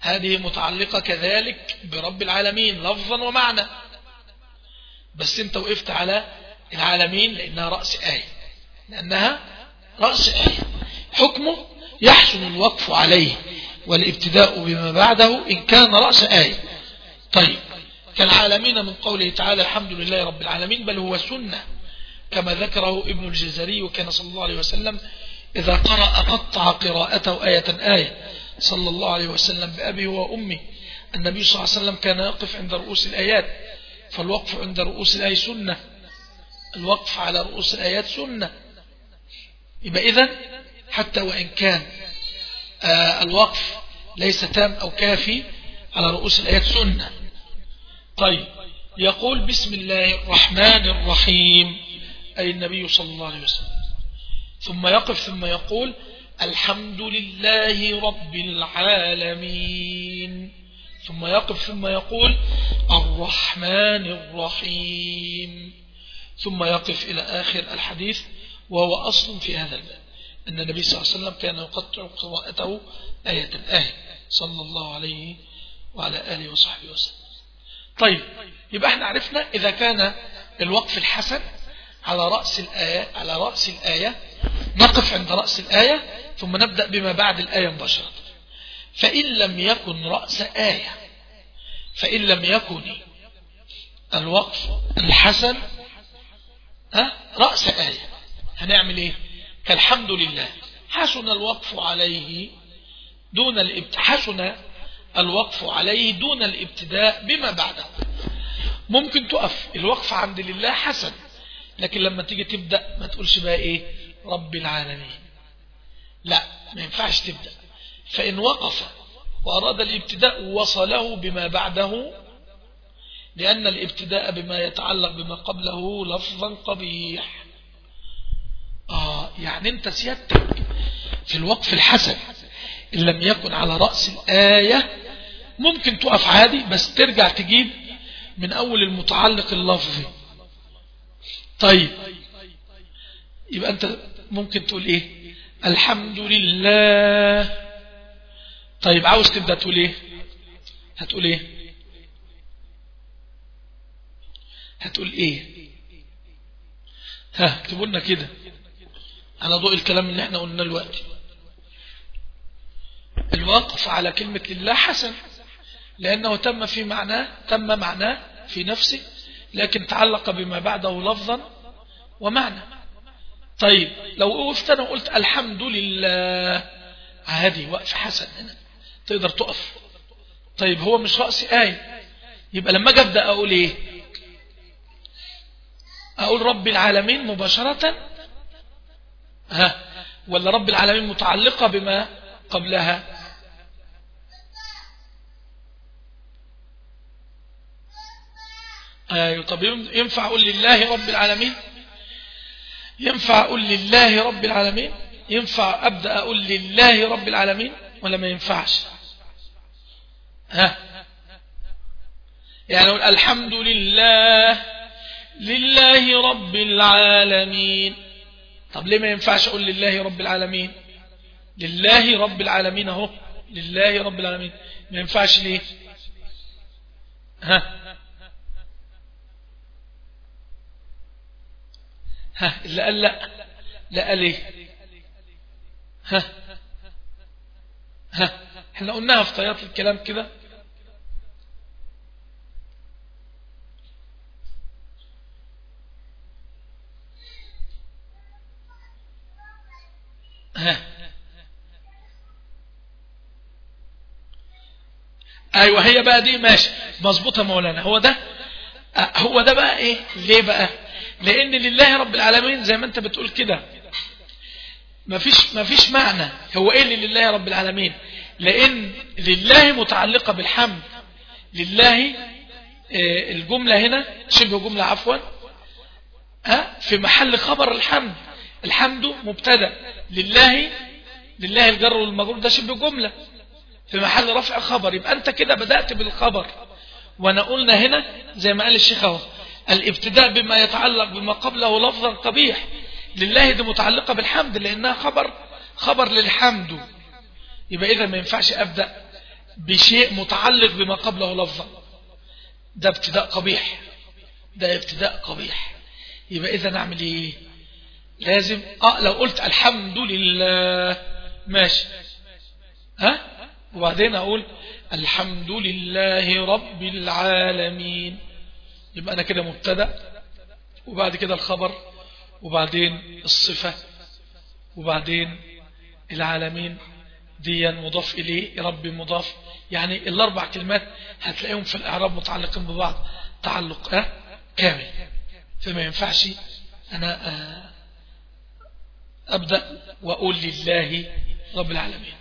هذه متعلقة كذلك برب العالمين لفظا ومعنى بس انت وقفت على العالمين لأنها رأس آية لأنها رأس آية حكمه يحسن الوقف عليه والابتداء بما بعده إن كان رأس آية طيب كالعالمين من قوله تعالى الحمد لله رب العالمين بل هو سنة كما ذكره ابن الجزري وكان صلى الله عليه وسلم إذا قرأ قطع قراءته آية آية صلى الله عليه وسلم بأبي وأمي النبي صلى الله عليه وسلم كان يقف عند رؤوس الآيات فالوقف عند رؤوس الآية سنة الوقف على رؤوس الآيات سنة يبقى إذن حتى وإن كان آه الوقف ليس تام أو كافي على رؤوس الآيات سنة طيب يقول بسم الله الرحمن الرحيم أي النبي صلى الله عليه وسلم ثم يقف ثم يقول الحمد لله رب العالمين ثم يقف ثم يقول الرحمن الرحيم ثم يقف إلى آخر الحديث وهو أصل في هذا الباب أن النبي صلى الله عليه وسلم كان يقطع قراءته آية آية صلى الله عليه وعلى آله وصحبه وسلم طيب يبقى احنا عرفنا إذا كان الوقف الحسن على رأس الآية على رأس الآية نقف عند رأس الآية ثم نبدأ بما بعد الآية مباشرة فإن لم يكن رأس آية فإن لم يكن الوقف الحسن رأس آية هنعمل ايه كالحمد لله حسن الوقف عليه دون الابت... حسن الوقف عليه دون الابتداء بما بعده ممكن تقف الوقف عند لله حسن لكن لما تيجي تبدأ ما تقولش بقى ايه رب العالمين لا ما ينفعش تبدأ فإن وقف وأراد الابتداء وصله بما بعده لأن الابتداء بما يتعلق بما قبله لفظا قبيح آه يعني انت سيادتك في الوقف الحسن إن لم يكن على رأس الآية ممكن تقف عادي بس ترجع تجيب من أول المتعلق اللفظي طيب يبقى أنت ممكن تقول إيه الحمد لله طيب عاوز تبدأ تقول إيه هتقول إيه هتقول إيه ها اكتبوا لنا كده على ضوء الكلام اللي احنا قلنا دلوقتي الوقف على كلمة لله حسن لأنه تم في معناه تم معناه في نفسه لكن تعلق بما بعده لفظا ومعنى طيب لو وقفت أنا وقلت الحمد لله عادي وقف حسن هنا تقدر تقف طيب هو مش رأس آية يبقى لما أجي أبدأ أقول إيه أقول رب العالمين مباشرة ها ولا رب العالمين متعلقة بما قبلها ايوه طب ينفع اقول لله رب العالمين ينفع اقول لله رب العالمين ينفع ابدا اقول لله رب العالمين ولا ما ينفعش ها يعني اقول الحمد لله لله رب العالمين طب ليه ما ينفعش اقول لله رب العالمين لله رب العالمين اهو لله رب العالمين ما ينفعش ليه ها ها اللي قال لا لا قال ايه ها ها احنا قلناها في طيات الكلام كده ها ايوه هي بقى دي ماشي مظبوطه مولانا هو ده هو ده بقى ايه ليه بقى لان لله رب العالمين زي ما انت بتقول كده مفيش مفيش معنى هو ايه اللي لله رب العالمين لان لله متعلقه بالحمد لله الجمله هنا شبه جمله عفوا ها في محل خبر الحمد الحمد مبتدا لله لله الجر والمجرور ده شبه جمله في محل رفع خبر يبقى انت كده بدأت بالخبر وانا قلنا هنا زي ما قال الشيخ اهو الابتداء بما يتعلق بما قبله لفظا قبيح لله دي متعلقة بالحمد لانها خبر خبر للحمد يبقى اذا ما ينفعش ابدأ بشيء متعلق بما قبله لفظا ده ابتداء قبيح ده ابتداء قبيح يبقى إذا نعمل إيه لازم آه لو قلت الحمد لله ماشي ها وبعدين أقول الحمد لله رب العالمين يبقى أنا كده مبتدا وبعد كده الخبر وبعدين الصفة وبعدين العالمين ديا مضاف إليه رب مضاف يعني الأربع كلمات هتلاقيهم في الإعراب متعلقين ببعض تعلق آه كامل فما ينفعش أنا آه أبدأ وأقول لله رب العالمين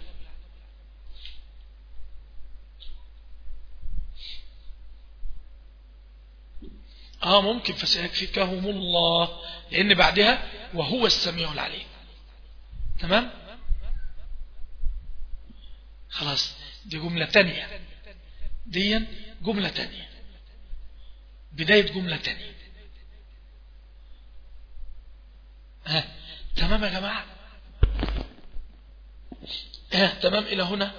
آه ممكن فسيكفيكهم الله لأن بعدها وهو السميع العليم تمام خلاص دي جملة تانية دي جملة تانية بداية جملة تانية ها تمام يا جماعة ها تمام إلى هنا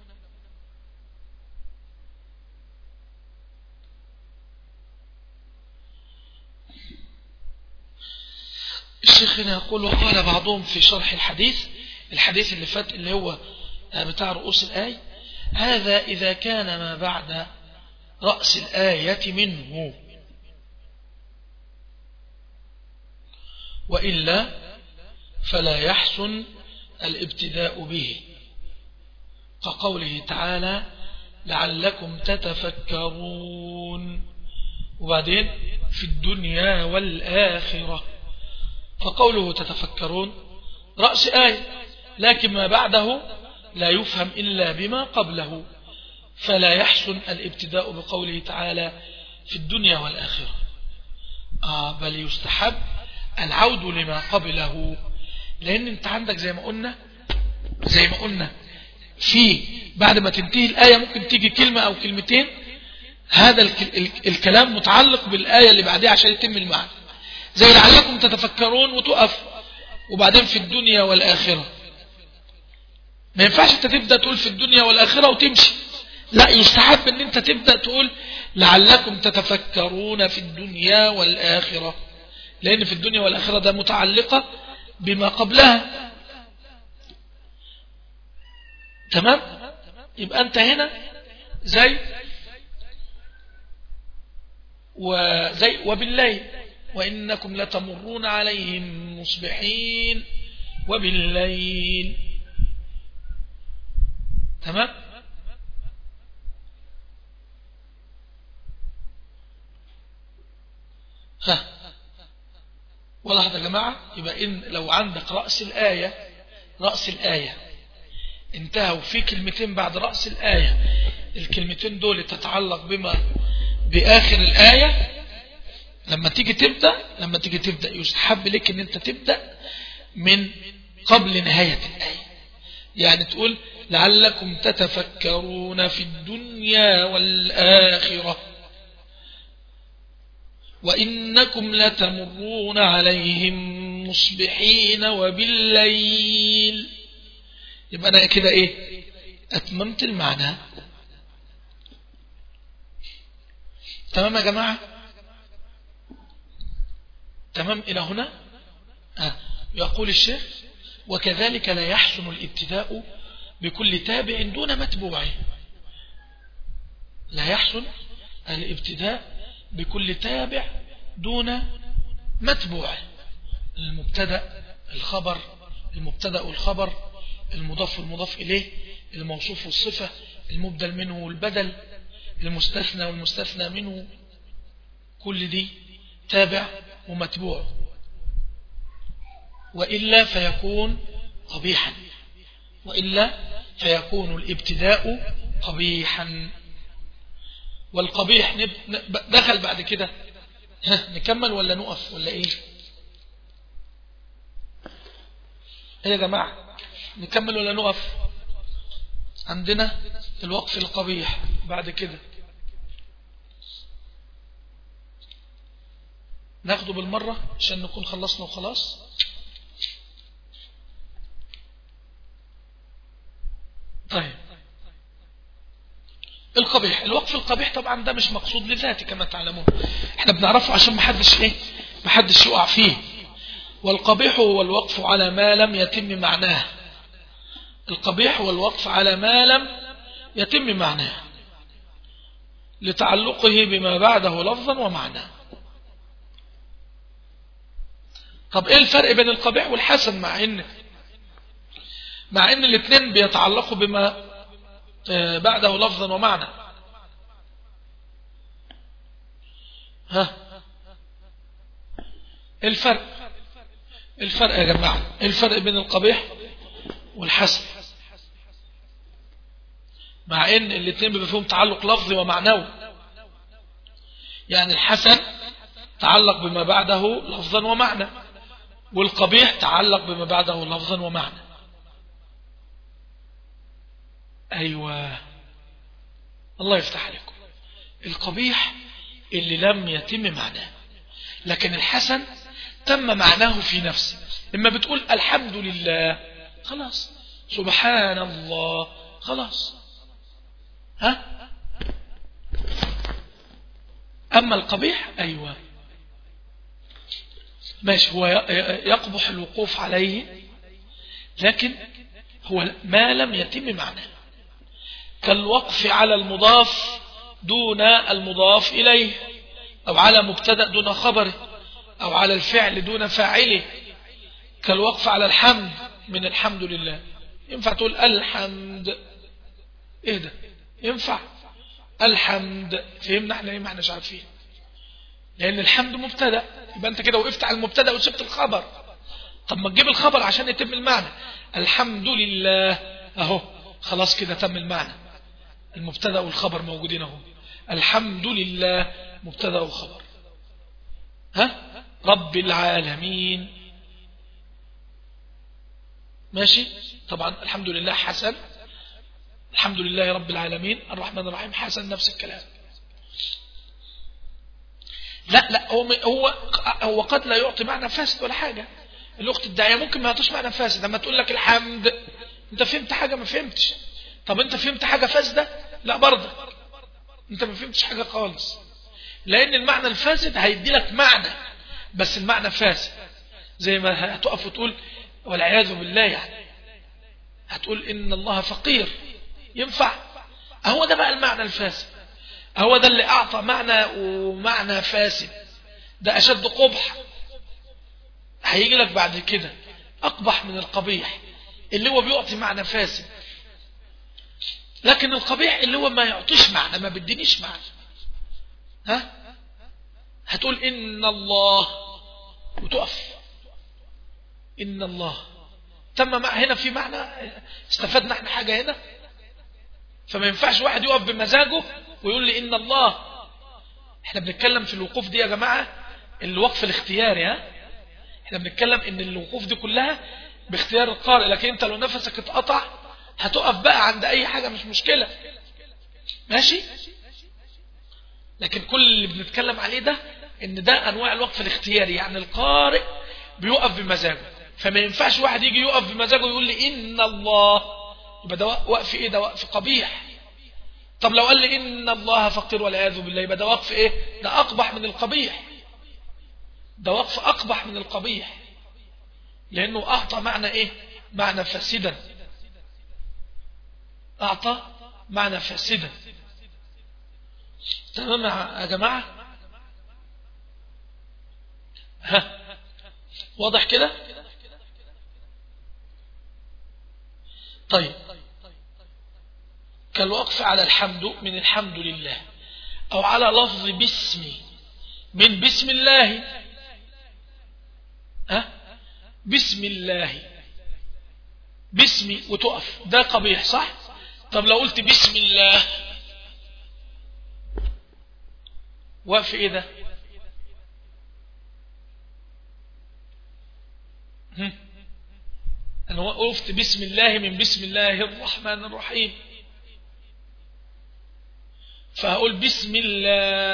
الشيخ هنا يقول وقال بعضهم في شرح الحديث الحديث اللي فات اللي هو بتاع رؤوس الآية هذا إذا كان ما بعد رأس الآية منه وإلا فلا يحسن الابتداء به كقوله تعالى لعلكم تتفكرون وبعدين في الدنيا والآخرة فقوله تتفكرون رأس آية لكن ما بعده لا يفهم إلا بما قبله فلا يحسن الابتداء بقوله تعالى في الدنيا والآخرة آه بل يستحب العود لما قبله لأن انت عندك زي ما قلنا زي ما قلنا في بعد ما تنتهي الآية ممكن تيجي كلمة أو كلمتين هذا الكلام متعلق بالآية اللي بعدها عشان يتم المعنى زي لعلكم تتفكرون وتقف وبعدين في الدنيا والآخرة ما ينفعش انت تبدأ تقول في الدنيا والآخرة وتمشي لا يستحب ان انت تبدأ تقول لعلكم تتفكرون في الدنيا والآخرة لأن في الدنيا والآخرة ده متعلقة بما قبلها تمام يبقى أنت هنا زي وزي وبالليل وإنكم لتمرون عليهم مصبحين وبالليل تمام ها ولاحظ يا جماعة يبقى إن لو عندك رأس الآية رأس الآية انتهوا في كلمتين بعد رأس الآية الكلمتين دول تتعلق بما بآخر الآية لما تيجي تبدأ لما تيجي تبدأ يستحب لك ان انت تبدأ من قبل نهاية الآية يعني تقول لعلكم تتفكرون في الدنيا والآخرة وإنكم لتمرون عليهم مصبحين وبالليل يبقى أنا كده إيه أتممت المعنى تمام يا جماعة تمام إلى هنا آه. يقول الشيخ وكذلك لا يحسن الابتداء بكل تابع دون متبوع لا يحسن الابتداء بكل تابع دون متبوع المبتدا الخبر المبتدا والخبر المضاف والمضاف إليه الموصوف والصفة المبدل منه والبدل المستثنى والمستثنى منه كل دي تابع ومتبوع وإلا فيكون قبيحا وإلا فيكون الابتداء قبيحا والقبيح دخل بعد كده نكمل ولا نقف ولا ايه ايه يا جماعة نكمل ولا نقف عندنا الوقف القبيح بعد كده ناخده بالمرة عشان نكون خلصنا وخلاص طيب القبيح الوقف القبيح طبعا ده مش مقصود لذاته كما تعلمون احنا بنعرفه عشان محدش ايه محدش يقع فيه والقبيح هو الوقف على ما لم يتم معناه القبيح هو الوقف على ما لم يتم معناه لتعلقه بما بعده لفظا ومعنى طب ايه الفرق بين القبيح والحسن مع ان مع ان الاثنين بيتعلقوا بما آه، بعده لفظا ومعنى ها الفرق الفرق يا جماعة الفرق بين القبيح والحسن مع ان الاثنين بيبقى فيهم تعلق لفظي ومعنوي يعني الحسن تعلق بما بعده لفظا ومعنى والقبيح تعلق بما بعده لفظا ومعنى أيوة الله يفتح عليكم القبيح اللي لم يتم معناه لكن الحسن تم معناه في نفسه لما بتقول الحمد لله خلاص سبحان الله خلاص ها أما القبيح أيوة ماشي هو يقبح الوقوف عليه لكن هو ما لم يتم معناه كالوقف على المضاف دون المضاف إليه أو على مبتدا دون خبره أو على الفعل دون فاعله كالوقف على الحمد من الحمد لله ينفع تقول الحمد ايه ده ينفع الحمد فهمنا احنا ايه ما احناش عارفين لان الحمد مبتدا يبقى انت كده وقفت على المبتدا وسبت الخبر طب ما تجيب الخبر عشان يتم المعنى الحمد لله اهو خلاص كده تم المعنى المبتدا والخبر موجودين اهو الحمد لله مبتدا وخبر ها رب العالمين ماشي طبعا الحمد لله حسن الحمد لله رب العالمين الرحمن الرحيم حسن نفس الكلام لا لا هو هو هو قد لا يعطي معنى فاسد ولا حاجة الأخت الداعية ممكن ما يعطيش معنى فاسد لما تقول لك الحمد أنت فهمت حاجة ما فهمتش طب أنت فهمت حاجة فاسدة لا برضه أنت ما فهمتش حاجة خالص لأن المعنى الفاسد هيدي لك معنى بس المعنى فاسد زي ما هتقف وتقول والعياذ بالله يعني هتقول إن الله فقير ينفع هو ده بقى المعنى الفاسد هو ده اللي أعطى معنى ومعنى فاسد ده أشد قبح هيجي لك بعد كده أقبح من القبيح اللي هو بيعطي معنى فاسد لكن القبيح اللي هو ما يعطيش معنى ما بدينيش معنى ها هتقول إن الله وتقف إن الله تم هنا في معنى استفدنا احنا حاجة هنا فما ينفعش واحد يقف بمزاجه ويقول لي إن الله احنا بنتكلم في الوقوف دي يا جماعة الوقف الاختياري ها احنا بنتكلم ان الوقوف دي كلها باختيار القارئ لكن انت لو نفسك اتقطع هتقف بقى عند اي حاجة مش مشكلة ماشي لكن كل اللي بنتكلم عليه ده ان ده انواع الوقف الاختياري يعني القارئ بيقف بمزاجه فما ينفعش واحد يجي يقف بمزاجه ويقول لي ان الله يبقى ده وقف ايه ده وقف قبيح طب لو قال لي إن الله فقير والعياذ بالله يبقى ده وقف إيه ده أقبح من القبيح ده وقف أقبح من القبيح لأنه أعطى معنى إيه معنى فاسدا أعطى معنى فاسدا تمام يا جماعة ها واضح كده طيب كالوقف على الحمد من الحمد لله أو على لفظ باسمي من بسم الله أه؟ بسم الله باسمي وتقف ده قبيح صح طب لو قلت بسم الله وقف ايه ده انا وقفت بسم الله من بسم الله الرحمن الرحيم فهقول بسم الله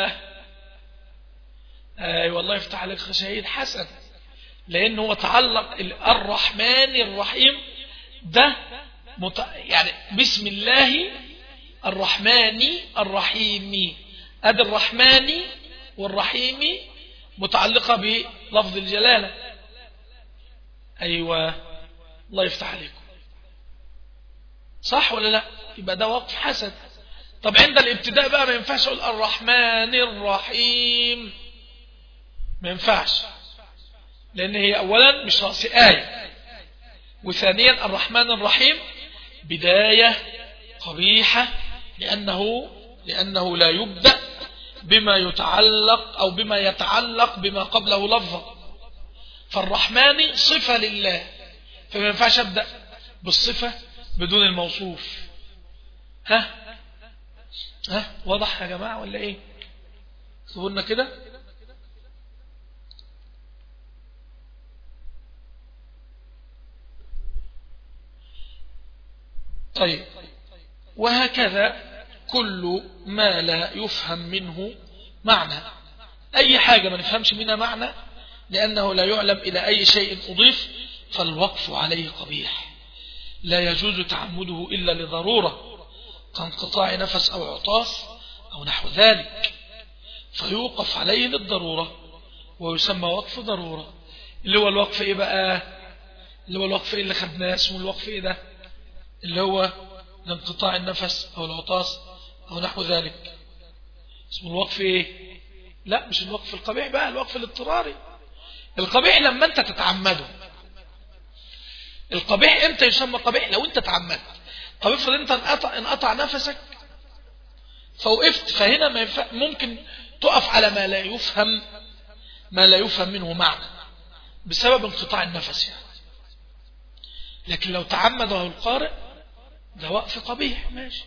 اي أيوة والله يفتح عليك شهيد حسن لأنه هو تعلق الرحمن الرحيم ده مت... يعني بسم الله الرحمن الرحيم أدي الرحمن والرحيم متعلقة بلفظ الجلالة أيوة الله يفتح عليكم صح ولا لا يبقى ده وقف حسن طب عند الابتداء بقى ما ينفعش اقول الرحمن الرحيم ما ينفعش لان هي اولا مش رأس آية وثانيا الرحمن الرحيم بداية قبيحة لأنه, لأنه لا يبدأ بما يتعلق أو بما يتعلق بما قبله لفظا فالرحمن صفة لله فما ينفعش أبدأ بالصفة بدون الموصوف ها ها واضح يا جماعة ولا ايه تقولنا كده طيب وهكذا كل ما لا يفهم منه معنى أي حاجة ما نفهمش منها معنى لأنه لا يعلم إلى أي شيء أضيف فالوقف عليه قبيح لا يجوز تعمده إلا لضرورة كانقطاع نفس أو عطاس أو نحو ذلك فيوقف عليه للضرورة ويسمى وقف ضرورة اللي هو الوقف إيه بقى اللي هو الوقف إيه اللي خدناه اسمه الوقف إيه ده اللي هو لانقطاع النفس أو العطاس أو نحو ذلك اسمه الوقف إيه لا مش الوقف القبيح بقى الوقف الاضطراري القبيح لما أنت تتعمده القبيح امتى يسمى قبيح لو انت تعمدت طب افرض انت انقطع, انقطع نفسك فوقفت فهنا ما ينفع ممكن تقف على ما لا يفهم ما لا يفهم منه معنى بسبب انقطاع النفس يعني لكن لو تعمده القارئ ده وقف قبيح ماشي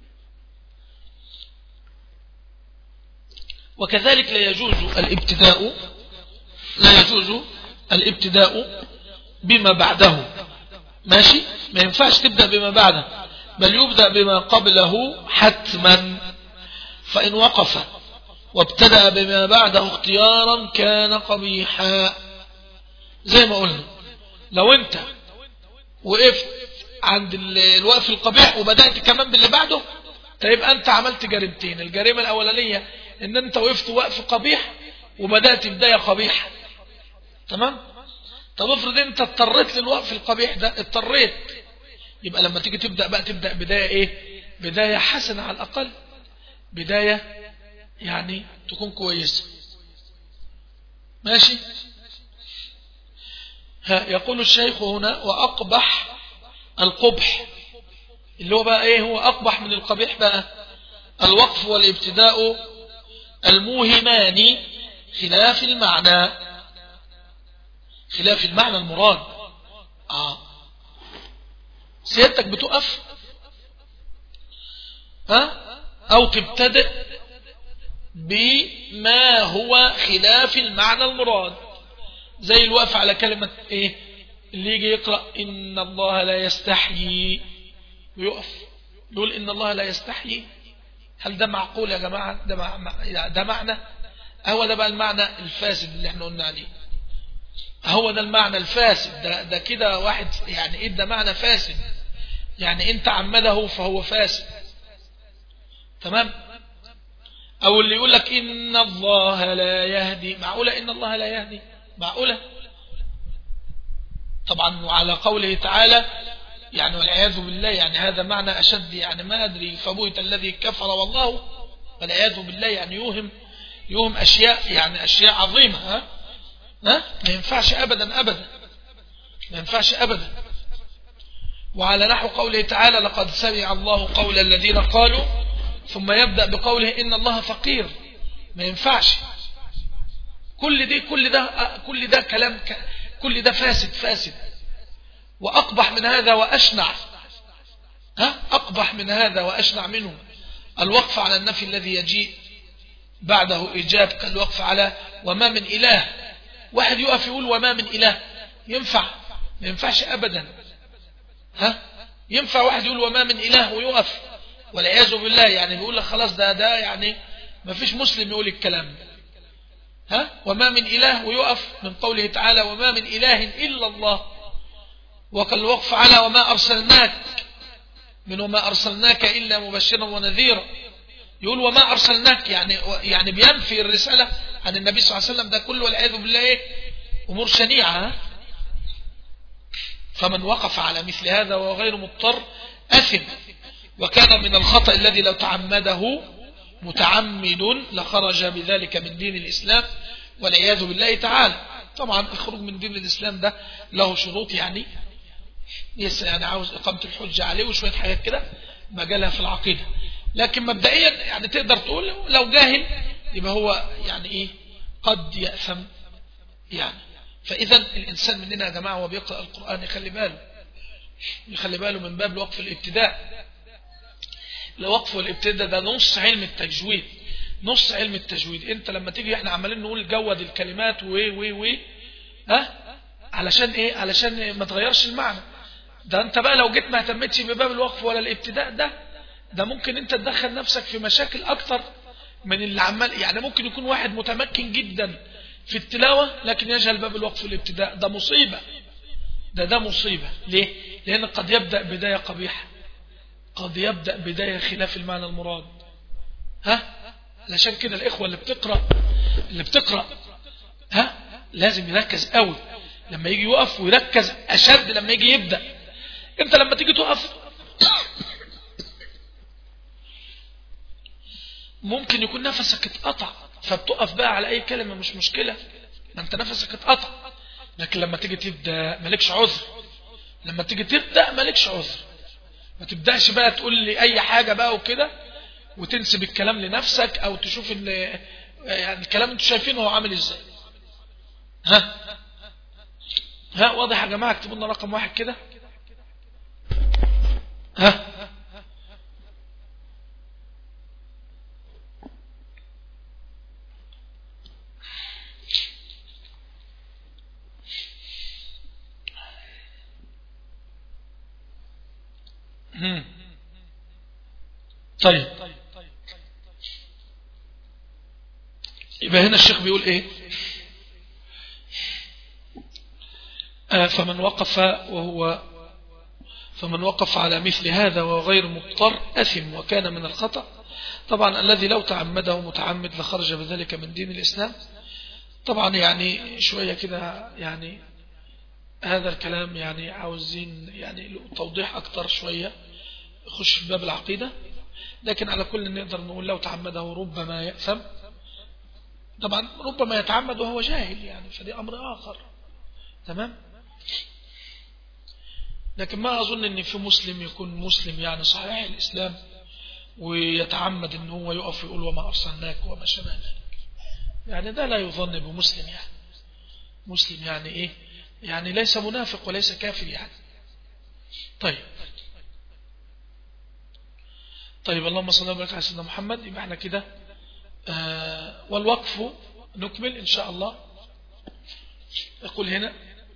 وكذلك لا يجوز الابتداء لا يجوز الابتداء بما بعده ماشي ما ينفعش تبدأ بما بعده بل يبدأ بما قبله حتما فإن وقف وابتدأ بما بعده اختيارا كان قبيحا زي ما قلنا لو انت وقفت عند الوقف القبيح وبدأت كمان باللي بعده فيبقى انت عملت جريمتين الجريمة الاولانية ان انت وقفت وقف قبيح وبدأت بداية قبيحة تمام طب افرض انت اضطريت للوقف القبيح ده اضطريت يبقى لما تيجي تبدأ بقى تبدأ بداية ايه بداية حسنة على الاقل بداية يعني تكون كويسة ماشي ها يقول الشيخ هنا وأقبح القبح اللي هو بقى ايه هو أقبح من القبيح بقى الوقف والابتداء الموهمان خلاف المعنى خلاف المعنى المراد آه. سيادتك بتقف ها أو تبتدئ بما هو خلاف المعنى المراد زي الوقف على كلمة ايه اللي يجي يقرأ إن الله لا يستحيي ويقف يقول إن الله لا يستحيي هل ده معقول يا جماعة ده, مع... ده معنى هو ده بقى المعنى الفاسد اللي احنا قلنا عليه هو ده المعنى الفاسد ده, ده كده واحد يعني ايه ده معنى فاسد يعني انت عمده فهو فاسد تمام او اللي يقول لك ان الله لا يهدي معقولة ان الله لا يهدي معقولة طبعا وعلى قوله تعالى يعني والعياذ بالله يعني هذا معنى أشد يعني ما أدري فبوت الذي كفر والله والعياذ بالله يعني يوهم يوهم أشياء يعني أشياء عظيمة ها ها ما ينفعش أبدا أبدا ما ينفعش أبدا وعلى نحو قوله تعالى لقد سمع الله قول الذين قالوا ثم يبدأ بقوله إن الله فقير ما ينفعش كل دي كل ده كل ده كلام كل ده فاسد فاسد وأقبح من هذا وأشنع ها أقبح من هذا وأشنع منه الوقف على النفي الذي يجيء بعده إيجاب كالوقف على وما من إله واحد يقف يقول وما من إله ينفع ما ينفعش أبدا ها ينفع واحد يقول وما من إله ويقف والعياذ بالله يعني بيقول لك خلاص ده ده يعني ما فيش مسلم يقول الكلام ده ها وما من إله ويقف من قوله تعالى وما من إله إلا الله وكالوقف على وما أرسلناك من وما أرسلناك إلا مبشرا ونذيرا يقول وما أرسلناك يعني يعني بينفي الرسالة عن النبي صلى الله عليه وسلم ده كله والعياذ بالله إيه أمور شنيعة فمن وقف على مثل هذا وهو غير مضطر أثم وكان من الخطأ الذي لو تعمده متعمد لخرج بذلك من دين الإسلام والعياذ بالله تعالى طبعا الخروج من دين الإسلام ده له شروط يعني يس يعني عاوز إقامة الحجة عليه وشوية حاجات كده مجالها في العقيدة لكن مبدئيا يعني تقدر تقول لو جاهل يبقى هو يعني إيه قد يأثم يعني فإذا الإنسان مننا يا جماعة وهو بيقرأ القرآن يخلي باله يخلي باله من باب الوقف الابتداء الوقف والابتداء ده نص علم التجويد نص علم التجويد انت لما تيجي احنا عمالين نقول جود الكلمات و و و ها علشان ايه علشان ما تغيرش المعنى ده انت بقى لو جيت ما اهتمتش بباب الوقف ولا الابتداء ده ده ممكن انت تدخل نفسك في مشاكل اكتر من اللي عمال يعني ممكن يكون واحد متمكن جدا في التلاوة لكن يجهل باب الوقف والابتداء ده مصيبة ده ده مصيبة ليه لان قد يبدأ بداية قبيحة قد يبدأ بداية خلاف المعنى المراد ها علشان كده الإخوة اللي بتقرأ اللي بتقرأ ها لازم يركز قوي لما يجي يقف ويركز أشد لما يجي يبدأ انت لما تيجي تقف ممكن يكون نفسك اتقطع فبتقف بقى على أي كلمة مش مشكلة ما انت نفسك اتقطع لكن لما تيجي تبدأ مالكش عذر لما تيجي تبدأ مالكش عذر ما تبدأش بقى تقول لي أي حاجة بقى وكده وتنسب الكلام لنفسك أو تشوف ان يعني الكلام انتوا شايفينه هو عامل ازاي ها ها واضح يا جماعة اكتبوا لنا رقم واحد كده ها طيب يبقى هنا الشيخ بيقول ايه آه فمن وقف وهو فمن وقف على مثل هذا وهو غير مضطر أثم وكان من الخطأ طبعا الذي لو تعمده متعمد لخرج بذلك من دين الإسلام طبعا يعني شوية كده يعني هذا الكلام يعني عاوزين يعني توضيح أكتر شوية يخش في باب العقيدة لكن على كل نقدر نقول لو تعمده ربما يأثم طبعا ربما يتعمد وهو جاهل يعني فدي أمر آخر تمام لكن ما أظن أن في مسلم يكون مسلم يعني صحيح الإسلام ويتعمد أن هو يقف ويقول وما أرسلناك وما شبه ذلك يعني ده لا يظن بمسلم يعني مسلم يعني إيه يعني ليس منافق وليس كافر يعني طيب طيب اللهم صل وبارك على سيدنا محمد يبقى احنا كده آه والوقف نكمل ان شاء الله يقول هنا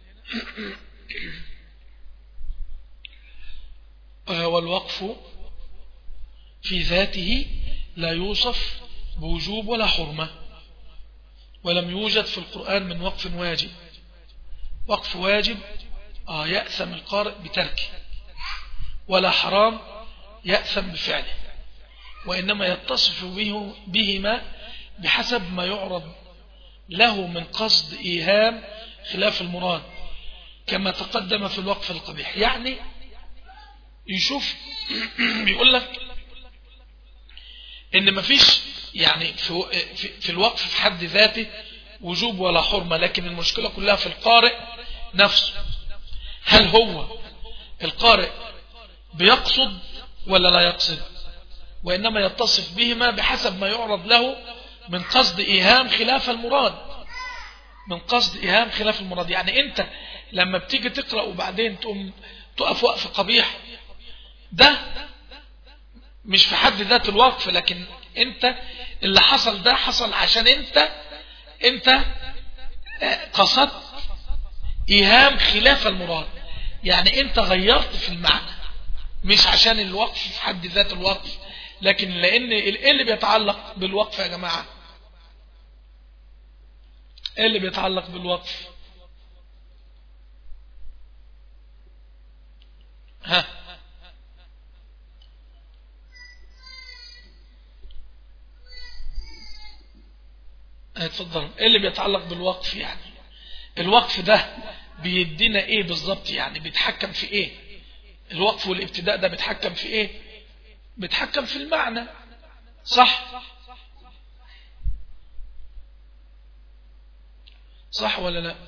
آه والوقف في ذاته لا يوصف بوجوب ولا حرمة ولم يوجد في القرآن من وقف واجب وقف واجب آه يأثم القارئ بتركه ولا حرام يأثم بفعله وإنما يتصف به بهما بحسب ما يعرض له من قصد إيهام خلاف المراد كما تقدم في الوقف القبيح يعني يشوف بيقول لك ان مفيش يعني في, في الوقف في حد ذاته وجوب ولا حرمة لكن المشكلة كلها في القارئ نفسه هل هو القارئ بيقصد ولا لا يقصد وإنما يتصف بهما بحسب ما يعرض له من قصد إيهام خلاف المراد من قصد إيهام خلاف المراد يعني أنت لما بتيجي تقرأ وبعدين تقوم تقف وقف قبيح ده مش في حد ذات الوقف لكن انت اللي حصل ده حصل عشان انت انت قصدت ايهام خلاف المراد يعني انت غيرت في المعنى مش عشان الوقف في حد ذات الوقف لكن لان ايه اللي بيتعلق بالوقف يا جماعة ايه اللي بيتعلق بالوقف ها اتفضل ايه اللي بيتعلق بالوقف يعني الوقف ده بيدينا ايه بالظبط يعني بيتحكم في ايه الوقف والابتداء ده بيتحكم في ايه بيتحكم في المعنى صح صح ولا لا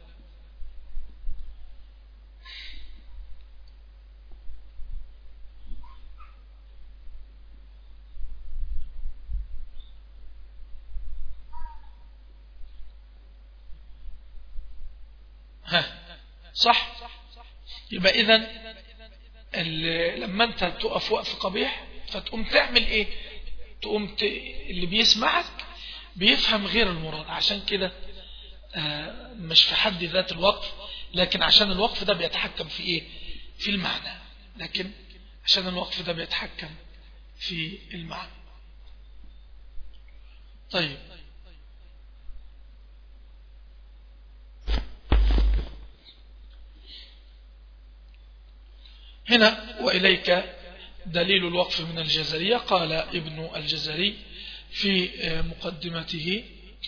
ها صح يبقى اذا لما انت تقف وقف قبيح فتقوم تعمل ايه تقوم ت... اللي بيسمعك بيفهم غير المراد عشان كده آه مش في حد ذات الوقف لكن عشان الوقف ده بيتحكم في ايه في المعنى لكن عشان الوقف ده بيتحكم في المعنى طيب هنا وإليك دليل الوقف من الجزرية قال ابن الجزري في مقدمته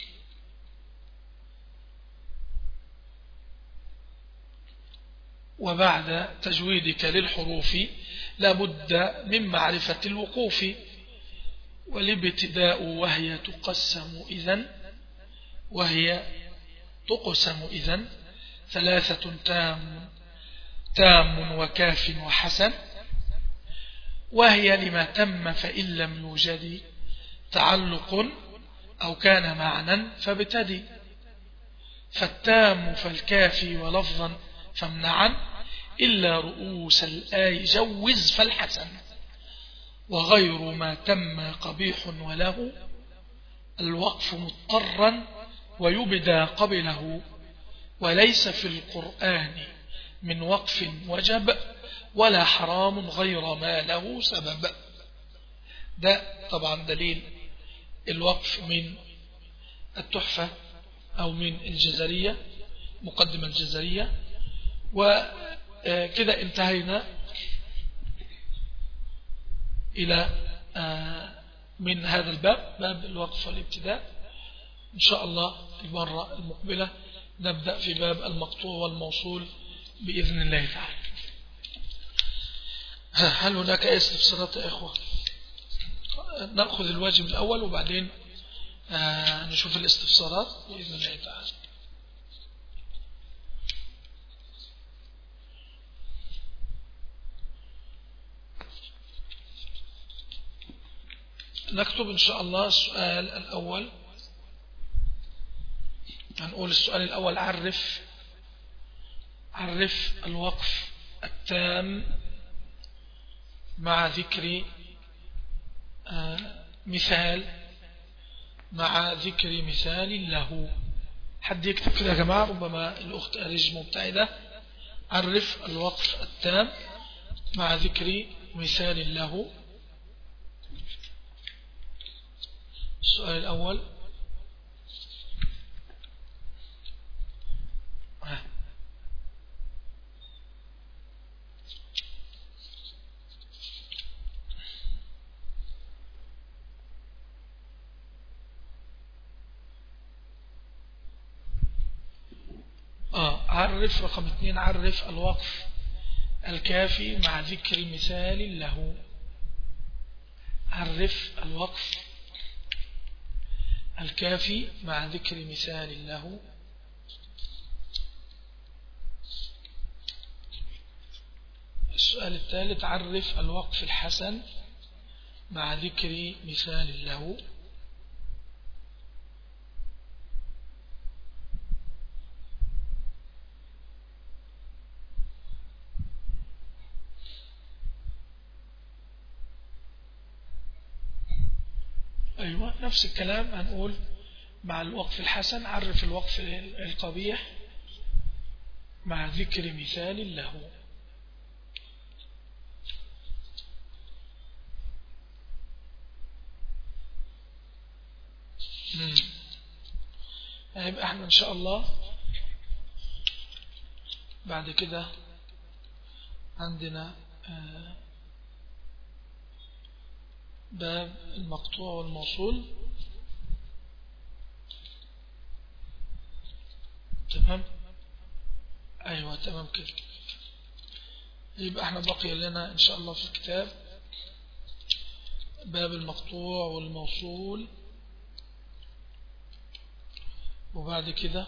وبعد تجويدك للحروف لابد من معرفة الوقوف والابتداء وهي تقسم إذن وهي تقسم إذن ثلاثة تام تام وكاف وحسن وهي لما تم فإن لم يوجد تعلق أو كان معنى فابتدي فالتام فالكافي ولفظا فامنعا إلا رؤوس الآي جوز فالحسن وغير ما تم قبيح وله الوقف مضطرا ويبدى قبله وليس في القرآن من وقف وجب ولا حرام غير ما له سبب ده طبعا دليل الوقف من التحفة أو من الجزرية مقدمة الجزرية وكده انتهينا إلى من هذا الباب باب الوقف والابتداء إن شاء الله المرة المقبلة نبدأ في باب المقطوع والموصول بإذن الله تعالى هل هناك أي استفسارات يا إخوة نأخذ الواجب الأول وبعدين نشوف الاستفسارات بإذن الله تعالى نكتب إن شاء الله السؤال الأول هنقول السؤال الأول عرف عرف الوقف التام مع ذكر مثال مع ذكر مثال له حد يكتب كده يا جماعة ربما الأخت أريج مبتعدة عرف الوقف التام مع ذكر مثال له السؤال الأول عرف رقم اثنين عرف الوقف الكافي مع ذكر مثال له عرف الوقف الكافي مع ذكر مثال له السؤال الثالث عرف الوقف الحسن مع ذكر مثال له أيوة نفس الكلام هنقول مع الوقف الحسن عرف الوقف القبيح مع ذكر مثال له هيبقى احنا ان شاء الله بعد كده عندنا باب المقطوع والموصول تمام أيوة تمام كده يبقى احنا بقي لنا إن شاء الله في الكتاب باب المقطوع والموصول وبعد كده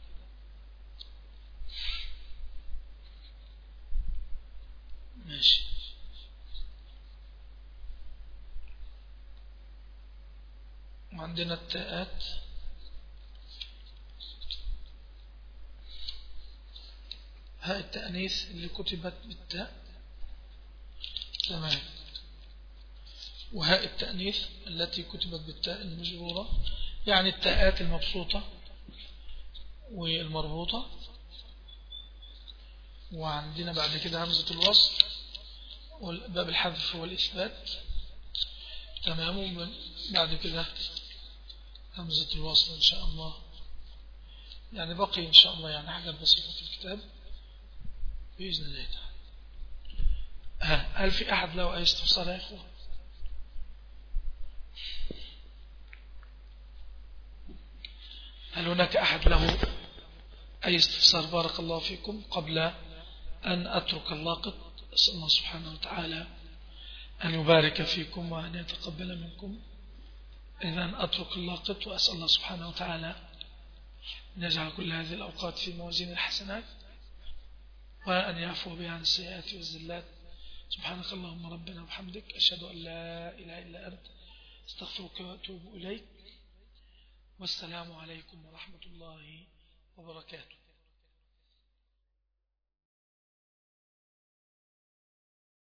ماشي وعندنا التاءات هاء التأنيث اللي كتبت بالتاء تمام وهاء التأنيث التي كتبت بالتاء المجرورة يعني التاءات المبسوطة والمربوطة وعندنا بعد كده همزة الوصل باب الحذف والإثبات تمام بعد كده همزة الوصل إن شاء الله يعني بقي إن شاء الله يعني حاجات بسيطة في الكتاب بإذن الله تعالى هل في أحد له أي استفسار يا إخوة هل هناك أحد له أي استفسار بارك الله فيكم قبل أن أترك اللاقط أسأل الله سبحانه وتعالى أن يبارك فيكم وأن يتقبل منكم إذا أترك اللاقط وأسأل الله سبحانه وتعالى أن يجعل كل هذه الأوقات في موازين الحسنات وأن يعفو بها عن السيئات والزلات سبحانك اللهم ربنا وبحمدك أشهد أن لا إله إلا أنت استغفرك وأتوب إليك والسلام عليكم ورحمة الله وبركاته